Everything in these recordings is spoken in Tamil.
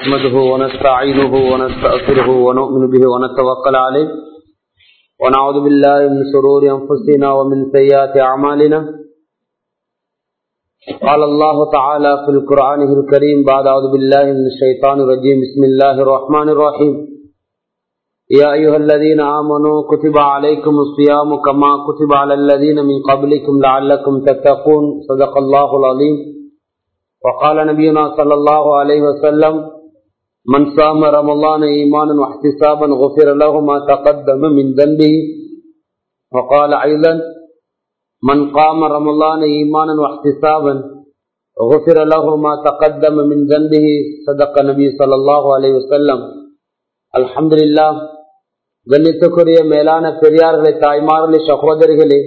نحمده ونستعينه ونستغفره ونؤمن به ونتوكل عليه ونعوذ بالله من شرور أنفسنا ومن سيئات أعمالنا قال الله تعالى في القرآن الكريم بعد أعوذ بالله من الشيطان الرجيم بسم الله الرحمن الرحيم يا أيها الذين آمنوا كتب عليكم الصيام كما كتب على الذين من قبلكم لعلكم تتقون صدق الله العظيم وقال نبينا صلى الله عليه وسلم من صام رمضان إيمانا واحتسابا غفر له ما تقدم من ذنبه وقال أيضا من قام رمضان إيمانا واحتسابا غفر له ما تقدم من ذنبه صدق النبي صلى الله عليه وسلم الحمد لله கண்ணித்துக்குரிய மேலான பெரியார்களே தாய்மார்களே சகோதரிகளே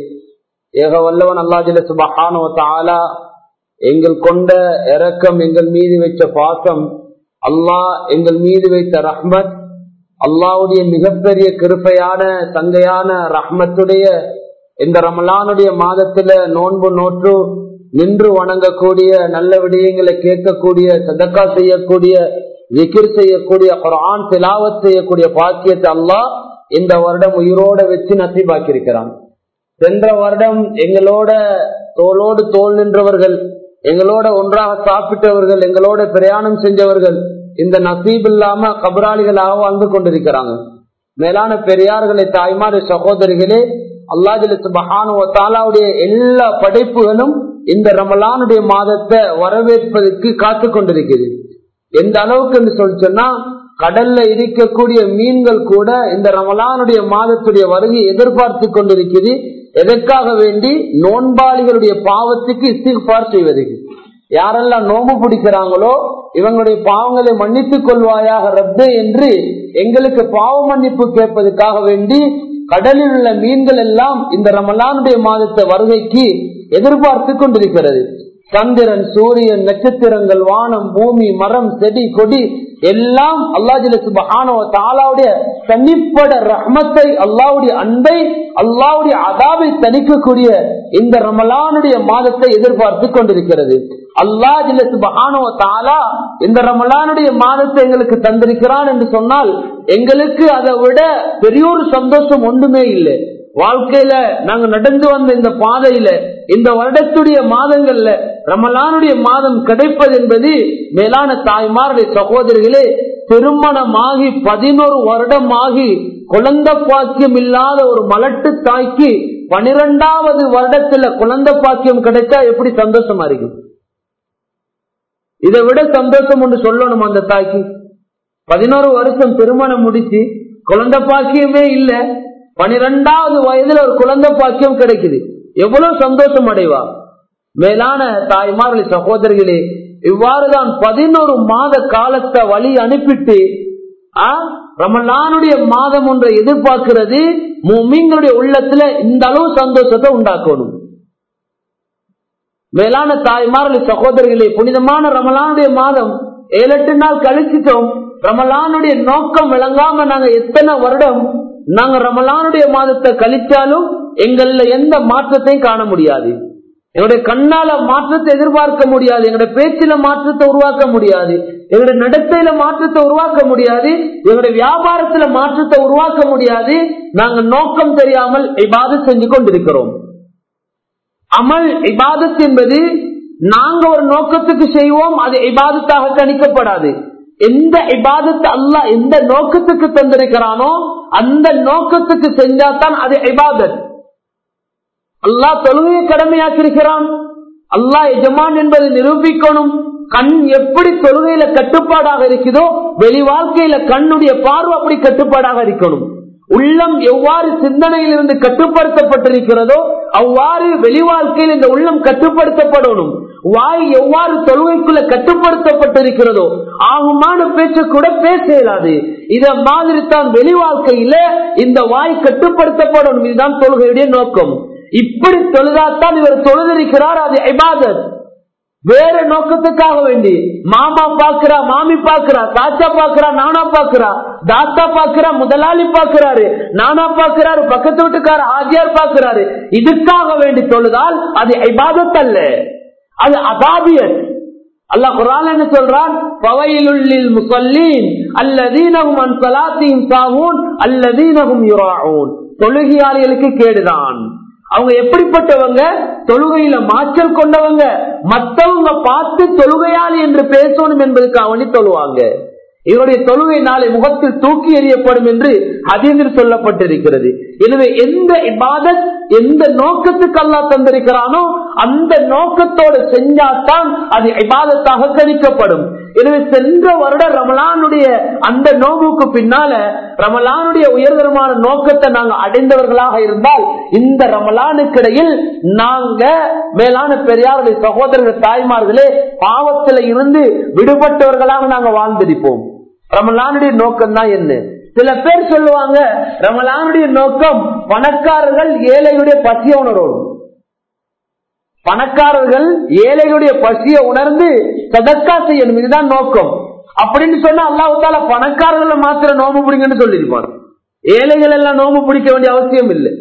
ஏக வல்லவன் அல்லாஜில சுபஹானோ தாலா எங்கள் கொண்ட இரக்கம் எங்கள் மீது வைத்த பாசம் அல்லாஹ் எங்கள் மீது வைத்த ரஹ்மத் அல்லாவுடைய மிகப்பெரிய கிருப்பையான தங்கையான ரஹ்மத்துடைய இந்த ரமலானுடைய மாதத்துல நோன்பு நோற்று நின்று வணங்கக்கூடிய நல்ல விடயங்களை கேட்கக்கூடிய சதக்கா செய்யக்கூடிய விக்கிர் செய்யக்கூடிய குரான் திலாவத் செய்யக்கூடிய பாக்கியத்தை அல்லாஹ் இந்த வருடம் உயிரோட வச்சு நசீபாக்கியிருக்கிறான் சென்ற வருடம் எங்களோட தோளோடு தோல் நின்றவர்கள் எங்களோட ஒன்றாக சாப்பிட்டவர்கள் எங்களோட பிரயாணம் செஞ்சவர்கள் இந்த நசீப் இல்லாம கபராளிகளாக வாழ்ந்து கொண்டிருக்கிறாங்க மேலான பெரியார்களை தாய்மாறு சகோதரிகளே அல்லாஜில சுபஹானுடைய எல்லா படைப்புகளும் இந்த ரமலானுடைய மாதத்தை வரவேற்பதற்கு காத்து கொண்டிருக்கிறது எந்த அளவுக்கு சொல்லி சொன்னா கடல்ல இருக்கக்கூடிய மீன்கள் கூட இந்த ரமலானுடைய மாதத்துடைய வருகை எதிர்பார்த்து கொண்டிருக்கிறது எதற்காக வேண்டி நோன்பாளிகளுடைய பாவத்துக்கு இஸ்திகார் செய்வதற்கு யாரெல்லாம் நோம்பு பிடிக்கிறாங்களோ இவங்களுடைய பாவங்களை மன்னித்துக் கொள்வாயாக ரத்து என்று எங்களுக்கு பாவ மன்னிப்பு கேட்பதற்காக வேண்டி கடலில் உள்ள மீன்கள் எல்லாம் இந்த ரமலானுடைய மாதத்தை வருகைக்கு எதிர்பார்த்து கொண்டிருக்கிறது சந்திரன் சூரியன் நட்சத்திரங்கள் வானம் பூமி மரம் செடி கொடி எல்லாம் அல்லாஜில சுபஹானோ தாலாவுடைய தனிப்பட ரஹ்மத்தை அல்லாவுடைய அன்பை அல்லாவுடைய அதாவை தணிக்கக்கூடிய இந்த ரமலானுடைய மாதத்தை எதிர்பார்த்து கொண்டிருக்கிறது அல்லாஜில சுபஹானோ தாலா இந்த ரமலானுடைய மாதத்தை எங்களுக்கு தந்திருக்கிறான் என்று சொன்னால் எங்களுக்கு அதை விட பெரியோரு சந்தோஷம் ஒன்றுமே இல்லை வாழ்க்கையில நாங்க நடந்து வந்த இந்த பாதையில இந்த வருடத்துடைய மாதங்கள்ல ரமலானுடைய மாதம் கிடைப்பது என்பது மேலான தாய்மாருடைய சகோதரிகளே திருமணமாகி பதினோரு வருடம் ஆகி குழந்தை பாக்கியம் இல்லாத ஒரு மலட்டு தாய்க்கு பனிரெண்டாவது வருடத்துல குழந்தை பாக்கியம் கிடைச்சா எப்படி சந்தோஷமா இருக்கு இதை விட சந்தோஷம் ஒன்று சொல்லணும் அந்த தாய்க்கு பதினோரு வருஷம் திருமணம் முடிச்சு குழந்தை பாக்கியமே இல்லை பனிரெண்டாவது வயதுல ஒரு குழந்தை பாக்கியம் கிடைக்குது எவ்வளவு சந்தோஷம் அடைவா மேலான தாய்மார்களே சகோதரிகளே இவ்வாறுதான் பதினோரு மாத காலத்தை வழி அனுப்பிட்டு ரமலானுடைய மாதம் ஒன்றை எதிர்பார்க்கிறது மீன்களுடைய உள்ளத்துல இந்த அளவு சந்தோஷத்தை உண்டாக்கணும் மேலான தாய்மார்களே சகோதரிகளே புனிதமான ரமலானுடைய மாதம் ஏழு எட்டு நாள் கழிச்சிட்டோம் ரமலானுடைய நோக்கம் விளங்காம நாங்க எத்தனை வருடம் நாங்க ரமலானுடைய மாதத்தை கழிச்சாலும் எங்கள்ல எந்த மாற்றத்தையும் காண முடியாது எங்களுடைய கண்ணால மாற்றத்தை எதிர்பார்க்க முடியாது எங்களுடைய பேச்சில மாற்றத்தை உருவாக்க முடியாது எங்களுடைய நடத்தையில மாற்றத்தை உருவாக்க முடியாது எங்களுடைய வியாபாரத்துல மாற்றத்தை உருவாக்க முடியாது நாங்க நோக்கம் தெரியாமல் இபாதத் செஞ்சு கொண்டிருக்கிறோம் அமல் இபாதத் என்பது நாங்க ஒரு நோக்கத்துக்கு செய்வோம் அது இபாதத்தாக கணிக்கப்படாது எந்த இபாதத்தை அல்ல எந்த நோக்கத்துக்கு தந்திருக்கிறானோ அந்த நோக்கத்துக்கு செஞ்சாதான் அது இபாதத் அல்லாஹ் தொழுகையை கடமையாக்கிருக்கிறான் அல்லாஹ் எஜமான் என்பதை நிரூபிக்கணும் கண் எப்படி தொழுகையில கட்டுப்பாடாக இருக்குதோ வெளி வாழ்க்கையில கண்ணுடைய பார்வை அப்படி கட்டுப்பாடாக இருக்கணும் உள்ளம் எவ்வாறு சிந்தனையில் இருந்து கட்டுப்படுத்தப்பட்டிருக்கிறதோ அவ்வாறு வெளி வாழ்க்கையில் இந்த உள்ளம் கட்டுப்படுத்தப்படணும் வாய் எவ்வாறு தொழுகைக்குள்ள கட்டுப்படுத்தப்பட்டிருக்கிறதோ ஆகுமான பேச்ச கூட பேச இயலாது இத மாதிரி தான் வெளி வாழ்க்கையில இந்த வாய் கட்டுப்படுத்தப்படணும் இதுதான் தொழுகையுடைய நோக்கம் இப்படி தொழுதாத்தான் இவர் தொழுதிருக்கிறார் அது இபாதத் வேற நோக்கத்துக்காக வேண்டி மாமா பாக்குறா மாமி பாக்குறா தாத்தா பாக்குறா நானா பாக்குறா தாத்தா பாக்குறா முதலாளி பாக்குறாரு நானா பாக்குறாரு பக்கத்து வீட்டுக்கார ஆஜியார் பாக்குறாரு இதுக்காக வேண்டி தொழுதால் அது இபாதத் அல்ல அது அபாபியத் அல்லாஹ் குரான் என்ன சொல்றான் பவையிலுள்ளில் முசல்லீன் அல்லதீனகும் அன் சலாத்தியும் சாவூன் அல்லதீனகும் யுராഊன் தொழுகையாளிகளுக்கு கேடுதான் அவங்க எப்படிப்பட்டவங்க தொழுகையில மாற்றல் கொண்டவங்க மத்தவங்க பார்த்து தொழுகையாளி என்று பேசணும் என்பதற்கு அவனி தொழுவாங்க இவருடைய தொழுகை நாளை முகத்தில் தூக்கி எறியப்படும் என்று அதில் சொல்லப்பட்டிருக்கிறது எனவே எந்த இபாதத் எந்த நோக்கத்துக்கு அல்லா தந்திருக்கிறானோ அந்த நோக்கத்தோடு செஞ்சாதான் அது இபாதத்தாக கணிக்கப்படும் எனவே சென்ற வருட ரமலானுடைய அந்த நோவுக்கு பின்னால ரமலானுடைய உயர்தரமான நோக்கத்தை நாங்க அடைந்தவர்களாக இருந்தால் இந்த ரமலானுக்கிடையில் நாங்க மேலான பெரியாருடைய சகோதரர்கள் தாய்மார்களே பாவத்தில் இருந்து விடுபட்டவர்களாக நாங்க வாழ்ந்திருப்போம் ரமலானுடைய நோக்கம் தான் என்ன சில பேர் சொல்லுவாங்க ரமலானுடைய நோக்கம் பணக்காரர்கள் ஏழையுடைய பசிய உணர்வோம் பணக்காரர்கள் ஏழைகளுடைய பசியை உணர்ந்து சதக்கா செய்யணும் இதுதான் நோக்கம் அப்படின்னு சொன்னா அல்லாஹால பணக்காரர்களை மாத்திர நோம்பு பிடிங்கன்னு சொல்லிருப்பான் ஏழைகள் எல்லாம் நோம்பு பிடிக்க வேண்டிய அவசியம் இல்லை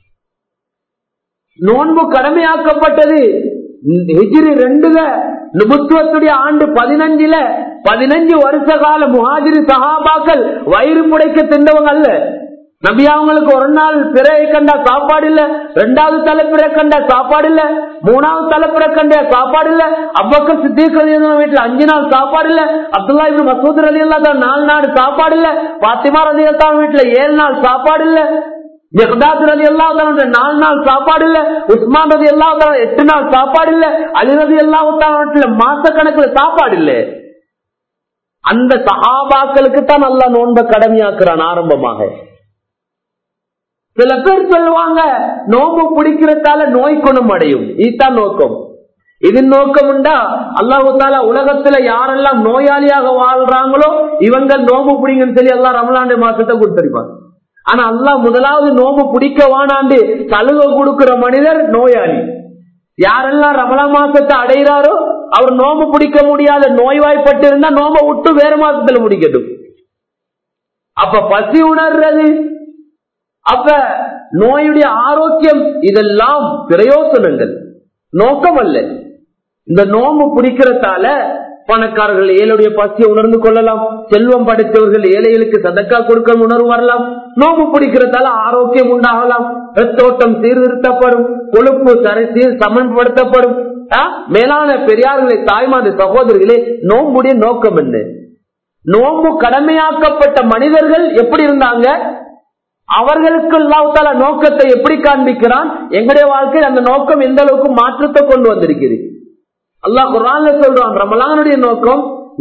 நோன்பு கடமையாக்கப்பட்டது ஹிஜிரி ரெண்டுல நுபுத்துவத்துடைய ஆண்டு பதினஞ்சுல பதினஞ்சு வருஷ கால முஹாஜிரி சகாபாக்கள் வயிறு முடைக்க தின்றவங்க அல்ல நபி அவங்களுக்கு ஒரு நாள் பிறையை கண்டா சாப்பாடு இல்ல ரெண்டாவது தலைப்பிறை கண்டா சாப்பாடு இல்ல மூணாவது தலைப்பிறை கண்ட சாப்பாடு இல்ல அவ்வக்க சித்திக்கிறது வீட்டுல அஞ்சு நாள் சாப்பாடு இல்ல அப்துல்லா இப்படி மசூத் ரலி தான் நாலு நாள் சாப்பாடு இல்ல பாத்திமா ரலி வீட்டுல ஏழு நாள் சாப்பாடு இல்ல ஜெகதாத் ரதி எல்லா நாலு நாள் சாப்பாடு இல்ல உஸ்மான் ரதி எல்லா எட்டு நாள் சாப்பாடு இல்ல அலி ரதி எல்லா மாச கணக்குல சாப்பாடு இல்ல அந்த சகாபாக்களுக்கு தான் நல்லா நோன்ப கடமையாக்குறான் ஆரம்பமாக சில பேர் சொல்லுவாங்க நோம்பு பிடிக்கிறதால நோய் குணம் அடையும் இதுதான் நோக்கம் இதன் நோக்கம் உண்டா அல்லாஹு தாலா உலகத்துல யாரெல்லாம் நோயாளியாக வாழ்றாங்களோ இவங்க நோம்பு பிடிங்கன்னு சொல்லி எல்லாம் ரமலாண்டு மாசத்தை கொடுத்திருப்பாங்க ஆனா அல்லாஹ் முதலாவது நோம்பு பிடிக்க வானாண்டு சலுகை கொடுக்கிற மனிதர் நோயாளி யாரெல்லாம் ரமலா மாசத்தை அடைகிறாரோ அவர் நோம்பு பிடிக்க முடியாத நோய்வாய்ப்பட்டு இருந்தா நோம்ப விட்டு வேற மாசத்துல முடிக்கட்டும் அப்ப பசி உணர்றது அப்ப நோயுடைய ஆரோக்கியம் இதெல்லாம் பிரயோசனங்கள் நோக்கம் அல்ல இந்த நோம்பு பிடிக்கிறதால பணக்காரர்கள் ஏழையுடைய பசியை உணர்ந்து கொள்ளலாம் செல்வம் படைத்தவர்கள் ஏழைகளுக்கு சதக்கா கொடுக்க உணர்வு வரலாம் நோம்பு பிடிக்கிறதால ஆரோக்கியம் உண்டாகலாம் ரத்தோட்டம் சீர்திருத்தப்படும் கொழுப்பு சரி சீர் சமன்படுத்தப்படும் மேலான பெரியார்களே தாய்மாத சகோதரர்களே நோம்புடைய நோக்கம் என்ன நோம்பு கடமையாக்கப்பட்ட மனிதர்கள் எப்படி இருந்தாங்க அவர்களுக்கு அல்லாஹால நோக்கத்தை எப்படி காண்பிக்கிறான் எங்களுடைய வாழ்க்கையில் அந்த நோக்கம் எந்த அளவுக்கு மாற்றத்தை கொண்டு வந்திருக்கிறது அல்லாஹ் குரான்ல சொல்றான் ரமலானுடைய நோக்கம்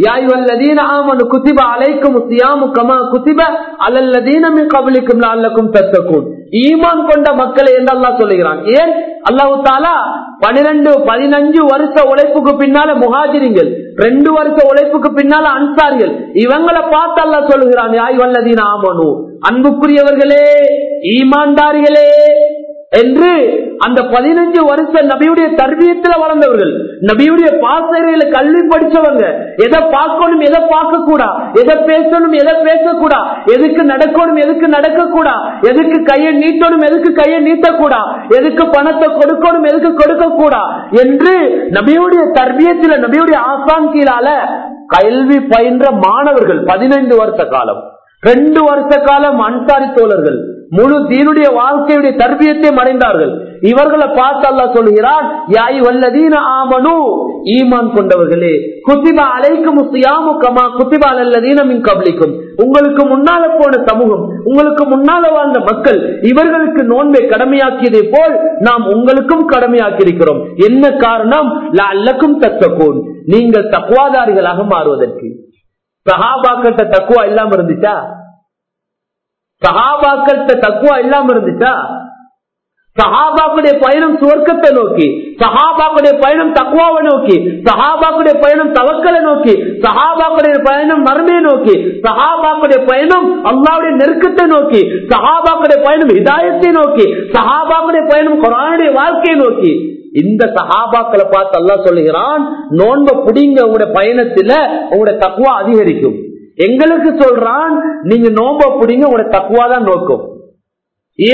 ஈமான் கொண்ட மக்களை என்று அல்லாஹ் சொல்லுகிறான் ஏன் அல்லாஹு தாலா பனிரெண்டு பதினஞ்சு வருஷ உழைப்புக்கு பின்னால முகாஜிரிங்கள் ரெண்டு வருஷ உழைப்புக்கு பின்னால அன்சாரிகள் இவங்களை பார்த்து அல்லா சொல்லுகிறான் யாய் வல்லதீன ஆமனு அன்புக்குரியவர்களே ஈமான்தாரிகளே என்று அந்த பதினஞ்சு வருஷம் நபியுடைய தர்பியத்துல வளர்ந்தவர்கள் நபியுடைய பாசறையில கல்வி படிச்சவங்க எதை பார்க்கணும் எதை பார்க்க கூடா எதை பேசணும் எதை பேசக்கூடா எதுக்கு நடக்கணும் எதுக்கு நடக்க கூடா எதுக்கு கையை நீட்டணும் எதுக்கு கையை நீட்டக்கூடா எதுக்கு பணத்தை கொடுக்கணும் எதுக்கு கொடுக்க கூடா என்று நபியுடைய தர்பியத்துல நபியுடைய ஆசான் கீழால கல்வி பயின்ற மாணவர்கள் பதினைந்து வருஷ காலம் ரெண்டு வருஷ காலம் அன்சாரி தோழர்கள் முழு தீனுடைய வாழ்க்கையுடைய தர்பியத்தை மறைந்தார்கள் இவர்களை பார்த்து அல்லா சொல்கிறான் யாய் வல்லதீன ஆமனு ஈமான் கொண்டவர்களே குத்திபா அலைக்கும் சியாமு கமா குத்திபா அல்லதீனமின் கபலிக்கும் உங்களுக்கு முன்னால போன சமூகம் உங்களுக்கு முன்னால வாழ்ந்த மக்கள் இவர்களுக்கு நோன்பை கடமையாக்கியதை போல் நாம் உங்களுக்கும் கடமையாக்கியிருக்கிறோம் என்ன காரணம் அல்லக்கும் தத்தக்கோன் நீங்கள் தக்குவாதாரிகளாக மாறுவதற்கு சஹாபாக்கிட்ட தக்குவா இல்லாம இருந்துச்சா சஹாபாக்கிட்ட தக்குவா இல்லாம இருந்துச்சா சஹாபாக்குடைய பயணம் சுவர்க்கத்தை நோக்கி சஹாபாக்குடைய பயணம் தக்குவாவை நோக்கி சஹாபாக்குடைய பயணம் தவக்கலை நோக்கி சஹாபாக்குடைய பயணம் மர்மையை நோக்கி சஹாபாக்குடைய பயணம் அல்லாவுடைய நெருக்கத்தை நோக்கி சஹாபாக்குடைய பயணம் இதாயத்தை நோக்கி சஹாபாக்குடைய பயணம் குரானுடைய வாழ்க்கையை நோக்கி இந்த சஹாபாக்களை பார்த்து அல்லா சொல்லுகிறான் நோன்ப புடிங்க உங்களுடைய பயணத்துல உங்களுடைய தக்குவா அதிகரிக்கும் எங்களுக்கு சொல்றான் நீங்க நோம்ப புடிங்க உங்களுடைய தக்குவா தான் நோக்கம் ஏன்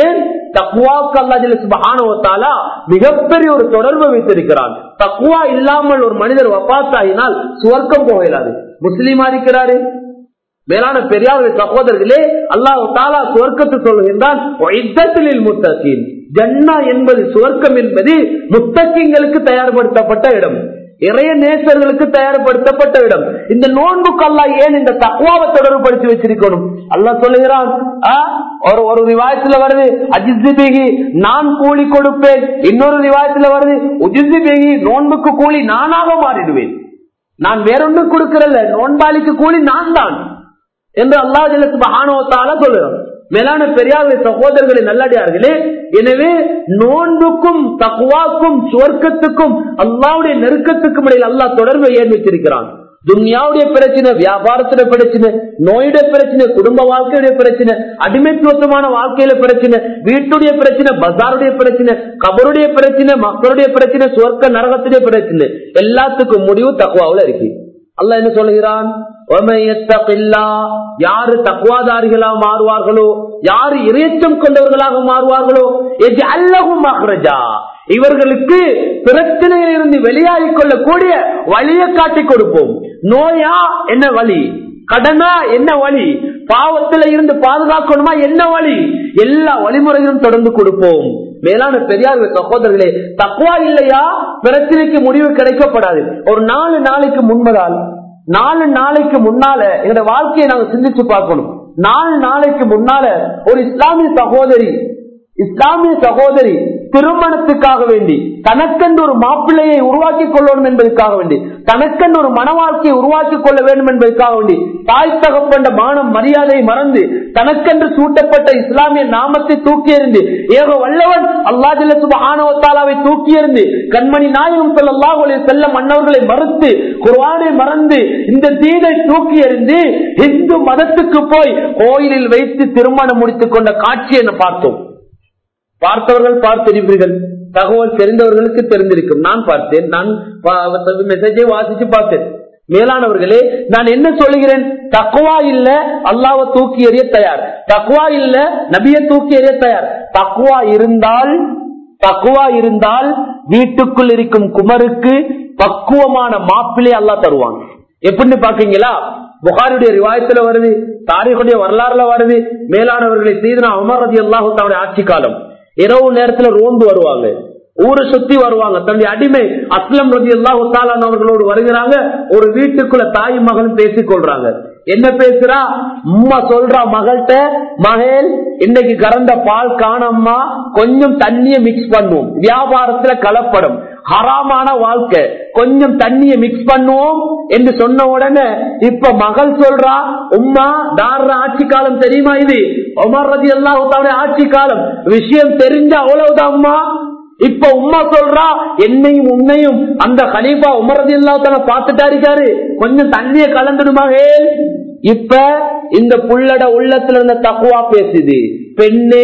தக்குவாக்கு அல்லாஹால மிகப்பெரிய ஒரு தொடர்பு வைத்திருக்கிறான் தக்குவா இல்லாமல் ஒரு மனிதர் வப்பாத்தாயினால் சுவர்க்கம் போகிறாரு முஸ்லீமா இருக்கிறாரு மேலான பெரியார் சகோதரர்களே அல்லாஹ் தாலா சுவர்க்கத்தை சொல்கின்றான் முத்தகீன் ஜன்னா என்பது சுவர்க்கம் என்பது முத்தகிங்களுக்கு தயார்படுத்தப்பட்ட இடம் இறைய நேசர்களுக்கு தயார்படுத்தப்பட்ட இடம் இந்த நோன்புக்கு அல்லா ஏன் இந்த தக்குவாவை தொடர்புபடுத்தி வச்சிருக்கணும் அல்லா சொல்லுகிறான் ஒரு ஒரு ரிவாயத்துல வருது அஜிசிபிகி நான் கூலி கொடுப்பேன் இன்னொரு ரிவாயத்துல வருது உஜிசிபிகி நோன்புக்கு கூலி நானாக மாறிடுவேன் நான் வேறொன்னு கொடுக்கிறல்ல நோன்பாளிக்கு கூலி நான் தான் என்று அல்லா ஜலத்துபானோத்தால சொல்லுறோம் மேலான பெரியார் சகோதரர்களை நல்லடியார்களே எனவே நோன்புக்கும் தக்குவாக்கும் சுவர்க்கத்துக்கும் அல்லாவுடைய நெருக்கத்துக்கும் இடையில் அல்லாஹ் தொடர்பை ஏன் வச்சிருக்கிறான் துன்யாவுடைய பிரச்சனை வியாபாரத்துல பிரச்சனை நோயுடைய பிரச்சனை குடும்ப வாழ்க்கையுடைய பிரச்சனை அடிமைத்துவமான வாழ்க்கையில பிரச்சனை வீட்டுடைய பிரச்சனை பசாருடைய பிரச்சனை கபருடைய பிரச்சனை மக்களுடைய பிரச்சனை சுவர்க்க நரகத்துடைய பிரச்சனை எல்லாத்துக்கும் முடிவு தக்குவாவுல இருக்கு அல்ல என்ன சொல்லுகிறான் யாரு தக்குவாதாரிகளா மாறுவார்களோ யாரு இறைச்சம் கொண்டவர்களாக மாறுவார்களோ அல்லகும் மஹ்ரஜா இவர்களுக்கு பிரச்சனையில் இருந்து வெளியாகிக் கொள்ளக்கூடிய வழியை காட்டி கொடுப்போம் நோயா என்ன வழி கடனா என்ன வழி பாவத்துல இருந்து பாதுகாக்கணுமா என்ன வழி எல்லா வழிமுறைகளும் தொடர்ந்து கொடுப்போம் மேலான பெரியார் சகோதரர்களே தக்குவா இல்லையா பிரச்சனைக்கு முடிவு கிடைக்கப்படாது ஒரு நாலு நாளைக்கு முன்பதால் நாலு நாளைக்கு முன்னால எங்க வாழ்க்கையை நாங்க சிந்திச்சு பார்க்கணும் நாலு நாளைக்கு முன்னால ஒரு இஸ்லாமிய சகோதரி இஸ்லாமிய சகோதரி திருமணத்துக்காக வேண்டி தனக்கென்று ஒரு மாப்பிள்ளையை உருவாக்கி கொள்ளணும் என்பதற்காக வேண்டி தனக்கென்று ஒரு மன வாழ்க்கையை உருவாக்கி கொள்ள வேண்டும் என்பதற்காக வேண்டி தாய் தகப்பண்ட மானம் மரியாதையை மறந்து தனக்கென்று சூட்டப்பட்ட இஸ்லாமிய நாமத்தை தூக்கி எறிந்து ஏக வல்லவன் அல்லாஜில்ல சுபானவத்தாலாவை தூக்கி எறிந்து கண்மணி நாயகம் சொல்லல்லாஹுலே செல்ல மன்னவர்களை மறுத்து குர்வானை மறந்து இந்த தீனை தூக்கி எறிந்து இந்து மதத்துக்கு போய் கோயிலில் வைத்து திருமணம் முடித்துக் கொண்ட காட்சியை பார்த்தோம் பார்த்தவர்கள் பார்த்திருப்பீர்கள் தகவல் தெரிந்தவர்களுக்கு தெரிந்திருக்கும் நான் பார்த்தேன் நான் மெசேஜை வாசிச்சு பார்த்தேன் மேலானவர்களே நான் என்ன சொல்லுகிறேன் தக்குவா இல்ல அல்லாவ தூக்கி எறிய தயார் தக்குவா இல்ல நபிய தூக்கி எறிய தயார் தக்குவா இருந்தால் தக்குவா இருந்தால் வீட்டுக்குள் இருக்கும் குமருக்கு பக்குவமான மாப்பிள்ளை அல்லா தருவாங்க எப்படின்னு பாக்கீங்களா புகாருடைய ரிவாயத்துல வருது தாரிகுடைய வரலாறுல வருது மேலானவர்களை செய்து அமர் ரதி அல்லாஹு தன்னுடைய ஆட்சி காலம் இரவு நேரத்துல ரோந்து வருவாங்க ஊரை சுத்தி வருவாங்க தன்னுடைய அடிமை அஸ்லம் ரதி அல்லாஹு அவர்களோடு வருகிறாங்க ஒரு வீட்டுக்குள்ள தாய் மகன் பேசிக் கொள்றாங்க என்ன பேசுறா அம்மா சொல்றா மகள்கிட்ட மகள் இன்னைக்கு கறந்த பால் காணம்மா கொஞ்சம் தண்ணிய மிக்ஸ் பண்ணுவோம் வியாபாரத்துல கலப்படம் ஹராமான வாழ்க்கை கொஞ்சம் தண்ணிய மிக்ஸ் பண்ணுவோம் என்று சொன்ன உடனே இப்ப மகள் சொல்றா உம்மா தார ஆட்சி காலம் தெரியுமா இது உமர் ரதி அல்லாஹு ஆட்சி காலம் விஷயம் தெரிஞ்ச அவ்வளவுதான் அம்மா இப்ப உம்மா சொல்றா என்னையும் உன்னையும் அந்த கலீபா உமரதி இல்லாத பாத்துட்டா இருக்காரு கொஞ்சம் தண்ணிய கலந்துடுமாகே இப்ப இந்த புள்ளட உள்ளத்துல இருந்த தக்குவா பேசுது பெண்ணே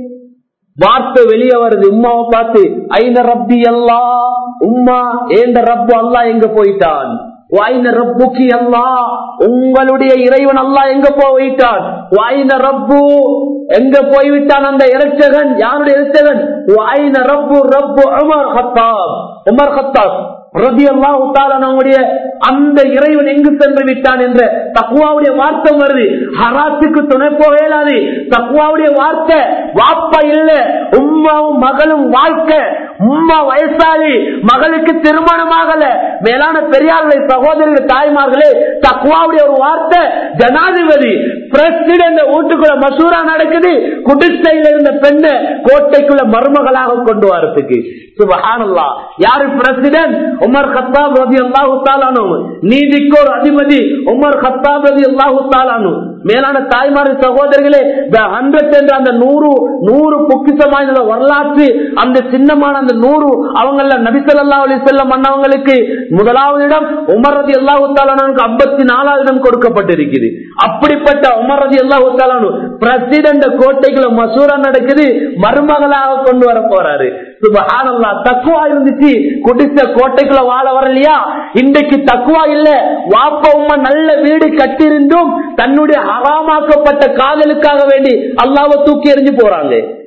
வார்த்தை வெளியே வருது உமாவை பார்த்து ஐன ரப்பி அல்லா உம்மா ஏந்த ரப்பு அல்லா எங்க போயிட்டான் வாயின ரப்புக்கு அல்லா உங்களுடைய இறைவன் அல்லா எங்க போயிட்டான் வாயின ரப்பு எங்க போய்விட்டான் அந்த இறைச்சகன் யாருடைய இறைச்சகன் வாயின ரப்பு ரப்பு உமர் ஹத்தாப் உமர் ஹத்தாப் ரதி அல்லாஹுடைய அந்த இறைவன் எங்கு சென்று விட்டான் என்ற தக்குவாவுடைய வார்த்தை வருது ஹராத்துக்கு துணை போகலாது தக்குவாவுடைய வார்த்தை வாப்பா இல்ல உம்மாவும் மகளும் வாழ்க்கை உம்மா வயசாளி மகளுக்கு திருமணமாகல மேலான பெரியார்களே சகோதரர்கள் தாய்மார்களே தக்குவாவுடைய ஒரு வார்த்தை ஜனாதிபதி பிரசிடென்ட் வீட்டுக்குள்ள மசூரா நடக்குது குடிசையில் இருந்த பெண்ணை கோட்டைக்குள்ள மருமகளாக கொண்டு வரதுக்கு சுபஹானல்லா யாரு பிரசிடென்ட் உமர் கத்தாப் ரதி அல்லாஹு தாலானு நீதிக்கு ஒரு அதிபதி உமர் கத்தாப் ரதி அல்லாஹு தாலானு மேலான தாய்மாரி சகோதரர்களே ஹண்ட்ரட் என்ற அந்த நூறு நூறு பொக்கிசமான வரலாற்று அந்த சின்னமான அந்த நூறு அவங்கள நபிசல்லா அலி செல்லம் அண்ணவங்களுக்கு முதலாவது இடம் உமர் ரதி அல்லாஹு தாலானுக்கு ஐம்பத்தி நாலாவது இடம் கொடுக்கப்பட்டிருக்குது அப்படிப்பட்ட உமர் ரதி அல்லாஹு தாலானு பிரசிடென்ட் கோட்டைக்குள்ள மசூரா நடக்குது மருமகளாக கொண்டு வர போறாரு சுபஹானல்லா தக்குவா இருந்துச்சு குடிச கோட்டைக்குள்ள வாழ வரலையா இன்றைக்கு தக்குவா இல்ல வாப்ப உமா நல்ல வீடு கட்டிருந்தும் தன்னுடைய ஹராமாக்கப்பட்ட காதலுக்காக வேண்டி அல்லாவ தூக்கி எறிஞ்சு போறாங்க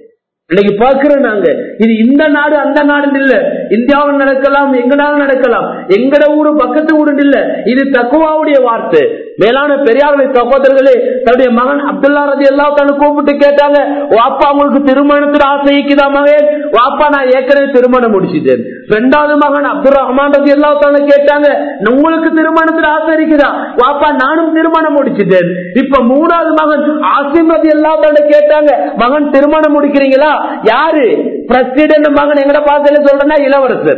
இன்னைக்கு பாக்குறோம் நாங்க இது இந்த நாடு அந்த நாடு இல்ல இந்தியாவில் நடக்கலாம் எங்கனாலும் நடக்கலாம் எங்கட ஊரு பக்கத்து ஊரு இல்ல இது தக்குவாவுடைய வார்த்தை மேலான பெரியார்களை சகோதரர்களே தன்னுடைய மகன் அப்துல்லா ரதி எல்லா கூப்பிட்டு கேட்டாங்க வாப்பா உங்களுக்கு திருமணத்துல ஆசைக்குதா மகன் வாப்பா நான் ஏற்கனவே திருமணம் முடிச்சிட்டேன் ரெண்டாவது மகன் அப்துல் ரஹ்மான் ரதி எல்லா கேட்டாங்க உங்களுக்கு திருமணத்துல ஆசை இருக்குதா வாப்பா நானும் திருமணம் முடிச்சிட்டேன் இப்ப மூணாவது மகன் ஆசிம் ரதி எல்லா கேட்டாங்க மகன் திருமணம் முடிக்கிறீங்களா யாரு பிரசிடென்ட் மகன் எங்கட பாசல சொல்றேன்னா இளவரசர்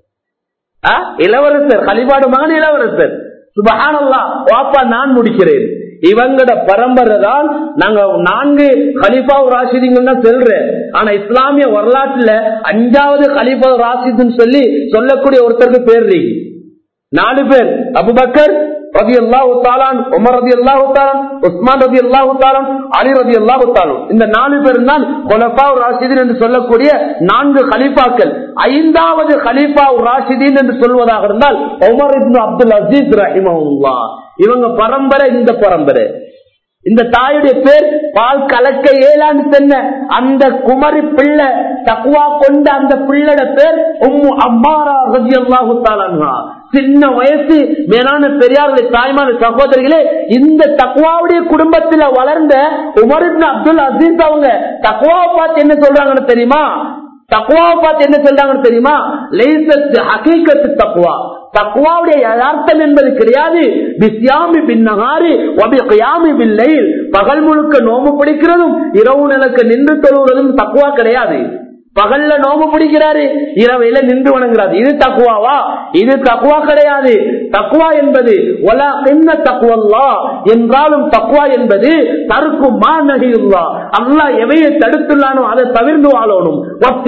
ஆ? இளவரசர் கலிபாடு மகன் இளவரசர் சுபஹானல்லா வாப்பா நான் முடிக்கிறேன் இவங்கட பரம்பரை தான் நாங்க நான்கு கலிபா ராசிதிங்கன்னு தான் சொல்றேன் ஆனா இஸ்லாமிய வரலாற்றுல அஞ்சாவது கலிபா ராசிதுன்னு சொல்லி சொல்லக்கூடிய ஒருத்தருக்கு பேர் இருக்கு நாலு பேர் அபுபக்கர் ரதி அல்லாஹு தாலான் உமர் ரதி அல்லாஹு தாலான் உஸ்மான் ரதி அல்லாஹு தாலான் அலி ரதி அல்லாஹு தாலான் இந்த நாலு பேர் தான் கொலபா ராஷிதீன் என்று சொல்லக்கூடிய நான்கு கலிபாக்கள் ஐந்தாவது கலிபா ராஷிதீன் என்று சொல்வதாக இருந்தால் உமர் இப்னு அப்துல் அசீஸ் ரஹிமஹுல்லா இவங்க பரம்பரை இந்த பரம்பரை இந்த தாயுடைய பேர் பால் கலக்க ஏழான்னு சொன்ன அந்த குமரி பிள்ளை தக்குவா கொண்ட அந்த பிள்ளோட பேர் உம்மு அம்மாரா ரதி அல்லாஹு சின்ன வயசு மேலான பெரியார்களை தாய்மான சகோதரிகளே இந்த தக்குவாவுடைய குடும்பத்துல வளர்ந்த உமரின் அப்துல் அசீஸ் அவங்க தக்குவாவை பார்த்து என்ன சொல்றாங்கன்னு தெரியுமா தக்குவாவை பார்த்து என்ன சொல்றாங்கன்னு தெரியுமா லேசத்து ஹகீக்கத்து தக்குவா தக்குவாவுடைய யதார்த்தம் என்பது கிடையாது பிஸ்யாமி பின்னகாரி ஒபியாமி பில்லையில் பகல் முழுக்க நோம்பு பிடிக்கிறதும் இரவு நிலக்கு நின்று தொழுகிறதும் தக்குவா கிடையாது பகல்ல நோம்பு பிடிக்கிறாரு இரவையில நின்று வணங்குறாரு இது தக்குவாவா இது தக்குவா கிடையாது தக்குவா என்பது ஒலா என்ன தக்குவல்லா என்றாலும் தக்குவா என்பது தருக்கும் மா நகியுல்லா அல்லா எவையை தடுத்துள்ளானோ அதை தவிர்ந்து வாழணும்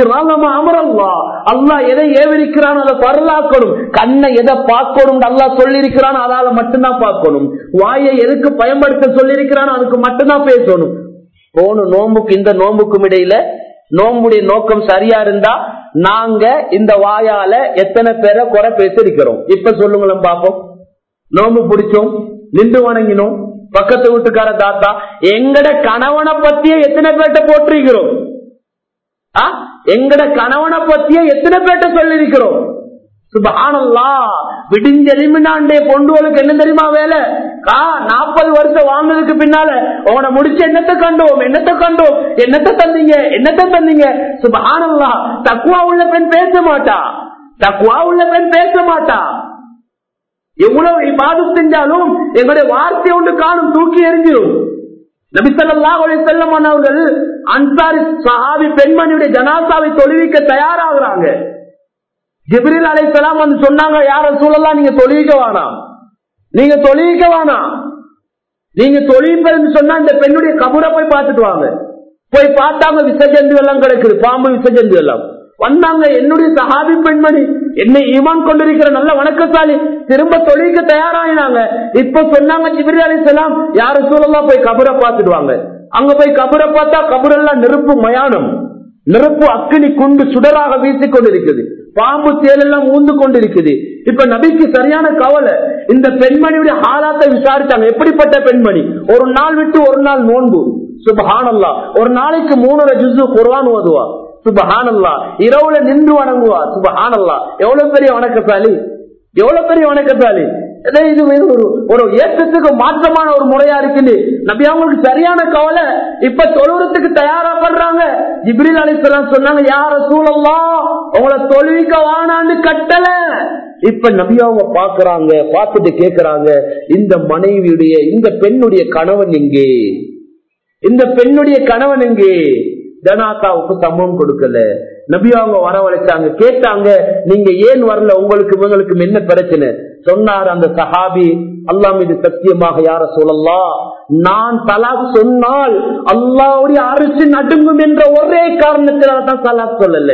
அமரல்லா அல்லா எதை ஏவிருக்கிறானோ அதை பரலாக்கணும் கண்ணை எதை பார்க்கணும் அல்லா சொல்லி இருக்கிறானோ அதால மட்டும்தான் பார்க்கணும் வாயை எதுக்கு பயன்படுத்த சொல்லி இருக்கிறானோ அதுக்கு மட்டும்தான் பேசணும் போன நோம்புக்கு இந்த நோம்புக்கும் இடையில நோம்புடைய நோக்கம் சரியா இருந்தா நாங்க இந்த வாயால எத்தனை பேரை குறை பேசிருக்கிறோம் இப்ப சொல்லுங்களேன் பாப்போம் நோம்பு பிடிச்சோம் நின்று வணங்கினோம் பக்கத்து வீட்டுக்கார தாத்தா எங்கட கணவனை பத்திய எத்தனை பேர்ட்ட போட்டிருக்கிறோம் ஆ? எங்கட கணவனை பத்திய எத்தனை பேர்ட்ட சொல்லிருக்கிறோம் சுபானல்லா விடிஞ்ச எலிமினாண்டே பொண்டுவலுக்கு என்ன தெரியுமா வேலை கா நாற்பது வருஷம் வாழ்ந்ததுக்கு பின்னால உன முடிச்சு என்னத்தை கண்டோம் என்னத்தை கண்டோம் என்னத்தை தந்தீங்க என்னத்தை தந்தீங்க சுபானல்லா தக்குவா உள்ள பெண் பேச மாட்டா தக்குவா உள்ள பெண் பேச மாட்டா எவ்வளவு இபாது செஞ்சாலும் எங்களுடைய வார்த்தை ஒன்று காணும் தூக்கி எறிஞ்சிடும் நபிசல்லாஹ் செல்லம் அவர்கள் அன்சாரி சஹாபி பெண்மணியுடைய ஜனாசாவை தொழுவிக்க தயாராகிறாங்க ஜிப்ரில் அலைசலாம் வந்து சொன்னாங்க யார சூழலாம் நீங்க தொழிலிக்க வேணாம் நீங்க தொழிலிக்க வேணாம் நீங்க தொழில் சொன்னா இந்த பெண்ணுடைய கபூரை போய் பார்த்துட்டு வாங்க போய் பார்த்தாங்க விசஜந்து எல்லாம் கிடைக்குது பாம்பு விசஜந்து எல்லாம் வந்தாங்க என்னுடைய சஹாபி பெண்மணி என்னை ஈமான் கொண்டிருக்கிற நல்ல வணக்கசாலி திரும்ப தொழிலுக்கு தயாராயினாங்க இப்ப சொன்னாங்க ஜிபிரி அலிசலாம் யார சூழலாம் போய் கபரை பார்த்துட்டு வாங்க அங்க போய் கபரை பார்த்தா கபரெல்லாம் நெருப்பு மயானம் நெருப்பு அக்கினி குண்டு சுடராக வீசிக் கொண்டிருக்குது பாம்பு தேல் எல்லாம் ஊந்து கொண்டிருக்குது இப்ப நபிக்கு சரியான கவலை இந்த பெண்மணியுடைய ஆளாத்தை விசாரிச்சாங்க எப்படிப்பட்ட பெண்மணி ஒரு நாள் விட்டு ஒரு நாள் நோன்பு சுபஹானல்லா ஒரு நாளைக்கு மூணரை ஜுசு குர்வான் ஓதுவா சுபஹானல்லா இரவுல நின்று வணங்குவா சுபஹானல்லா எவ்வளவு பெரிய வணக்கசாலி எவ்வளவு பெரிய வணக்கசாலி இதே இது ஒரு ஒரு ஏற்றத்துக்கு மாற்றமான ஒரு முறையா இருக்குது நபி அவங்களுக்கு சரியான கவலை இப்ப தொழுறதுக்கு தயாரா பண்றாங்க ஜிப்ரில் அலிஸ்லாம் சொன்னாங்க யார சூழல்லாம் உங்களை தொழுவிக்க வானான்னு கட்டல இப்ப நபி அவங்க பாக்குறாங்க பார்த்துட்டு கேக்குறாங்க இந்த மனைவியுடைய இந்த பெண்ணுடைய கணவன் எங்கே இந்த பெண்ணுடைய கணவன் எங்கே ஜனாதாவுக்கு சம்பவம் கொடுக்கல நபி அவங்க வரவழைச்சாங்க கேட்டாங்க நீங்க ஏன் வரல உங்களுக்கு இவங்களுக்கு என்ன பிரச்சனை சொன்னார் அந்த சஹாபி அல்லா மீது சத்தியமாக யார சொல்லலாம் நான் தலாக் சொன்னால் அல்லாவுடைய அரசு நடுங்கும் என்ற ஒரே காரணத்தினால தான் தலாக் சொல்லல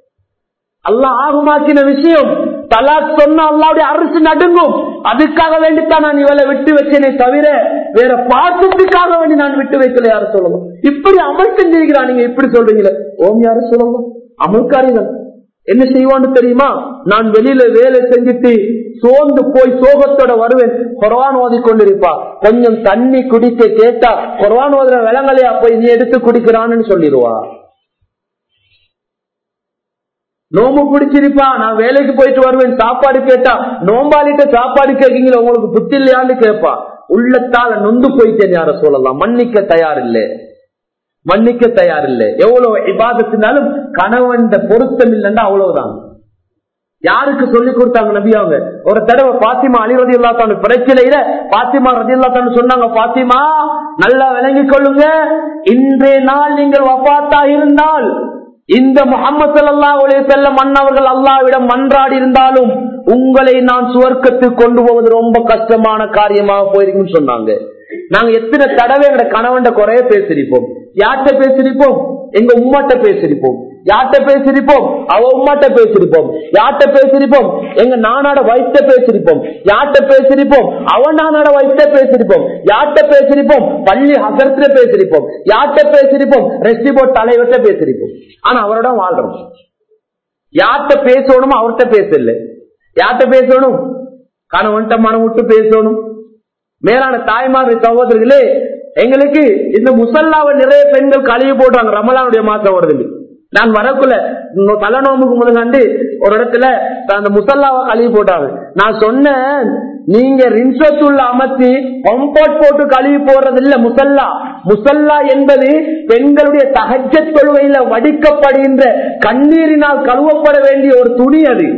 அல்லா ஆகுமாக்கின விஷயம் தலாக் சொன்ன அல்லாவுடைய அரசு நடுங்கும் அதுக்காக வேண்டித்தான் நான் இவளை விட்டு வச்சேனே தவிர வேற பாசத்துக்காக வேண்டி நான் விட்டு வைக்கல யாரும் சொல்லலாம் இப்படி அமல் செஞ்சிருக்கிறான் நீங்க இப்படி சொல்றீங்களே ஓம் யாரும் சொல்லலாம் அமல்காரிகள் என்ன செய்வான்னு தெரியுமா நான் வெளியில வேலை செஞ்சுட்டு சோர்ந்து போய் சோகத்தோட வருவேன் குரவான் ஓதி கொண்டிருப்பா கொஞ்சம் தண்ணி குடிக்க கேட்டா குரவான் ஓதுற விலங்கலையா போய் நீ எடுத்து குடிக்கிறான்னு சொல்லிடுவா நோம்பு பிடிச்சிருப்பா நான் வேலைக்கு போயிட்டு வருவேன் சாப்பாடு கேட்டா நோம்பாளிட்ட சாப்பாடு கேட்கீங்களா உங்களுக்கு புத்தி இல்லையான்னு கேட்பா உள்ளத்தால நொந்து போயிட்டேன் யார சொல்லலாம் மன்னிக்க தயார் இல்லை மன்னிக்க தயார் இல்லை எவ்வளவு இபாதத்தினாலும் கணவன் பொருத்தம் இல்லைன்னா அவ்வளவுதான் யாருக்கு சொல்லி கொடுத்தாங்க நபி அவங்க ஒரு தடவை பாத்திமா அலி ரதி இல்லாத்தான பிரச்சனையில பாத்திமா ரதி இல்லாத்தான்னு சொன்னாங்க பாத்திமா நல்லா விளங்கிக் கொள்ளுங்க இன்றைய நாள் நீங்கள் வபாத்தா இருந்தால் இந்த முகமது சல்லா செல்ல மன்னவர்கள் அல்லாவிடம் மன்றாடி இருந்தாலும் உங்களை நான் சுவர்க்கத்துக்கு கொண்டு போவது ரொம்ப கஷ்டமான காரியமாக போயிருக்குன்னு சொன்னாங்க நாங்க எத்தனை தடவை எங்க கணவன் குறைய பேசிருப்போம் யார்கிட்ட பேசிருப்போம் எங்க உம்மாட்ட பேசிருப்போம் யார்கிட்ட பேசிருப்போம் அவ உம்மாட்ட பேசிருப்போம் யார்கிட்ட பேசிருப்போம் எங்க நானாட வயிற்ற பேசிருப்போம் யார்கிட்ட பேசிருப்போம் அவன் நானாட வயிற்ற பேசிருப்போம் யார்கிட்ட பேசிருப்போம் பள்ளி ஹசரத்துல பேசிருப்போம் யார்கிட்ட பேசிருப்போம் ரெஸ்டி போர்ட் தலைவர்கிட்ட பேசிருப்போம் ஆனா அவரோட வாழ்றோம் யார்கிட்ட பேசணுமோ அவர்கிட்ட பேசல யார்கிட்ட பேசணும் கணவன்கிட்ட மனம் விட்டு பேசணும் மேலான தாய்மார்கள் சகோதரர்களே எங்களுக்கு இந்த முசல்லாவை நிறைய பெண்கள் கழுவி போடுறாங்க ரமலானுடைய மாசம் வருது நான் வரக்குள்ள தலை நோம்புக்கு முதலாண்டு ஒரு இடத்துல அந்த முசல்லாவை கழுவி போட்டாங்க நான் சொன்னேன் நீங்க ரின்சத்துள்ள அமர்த்தி கம்போர்ட் போட்டு கழுவி போடுறது இல்ல முசல்லா முசல்லா என்பது பெண்களுடைய தகஜ தொழுகையில வடிக்கப்படுகின்ற கண்ணீரினால் கழுவப்பட வேண்டிய ஒரு துணி அது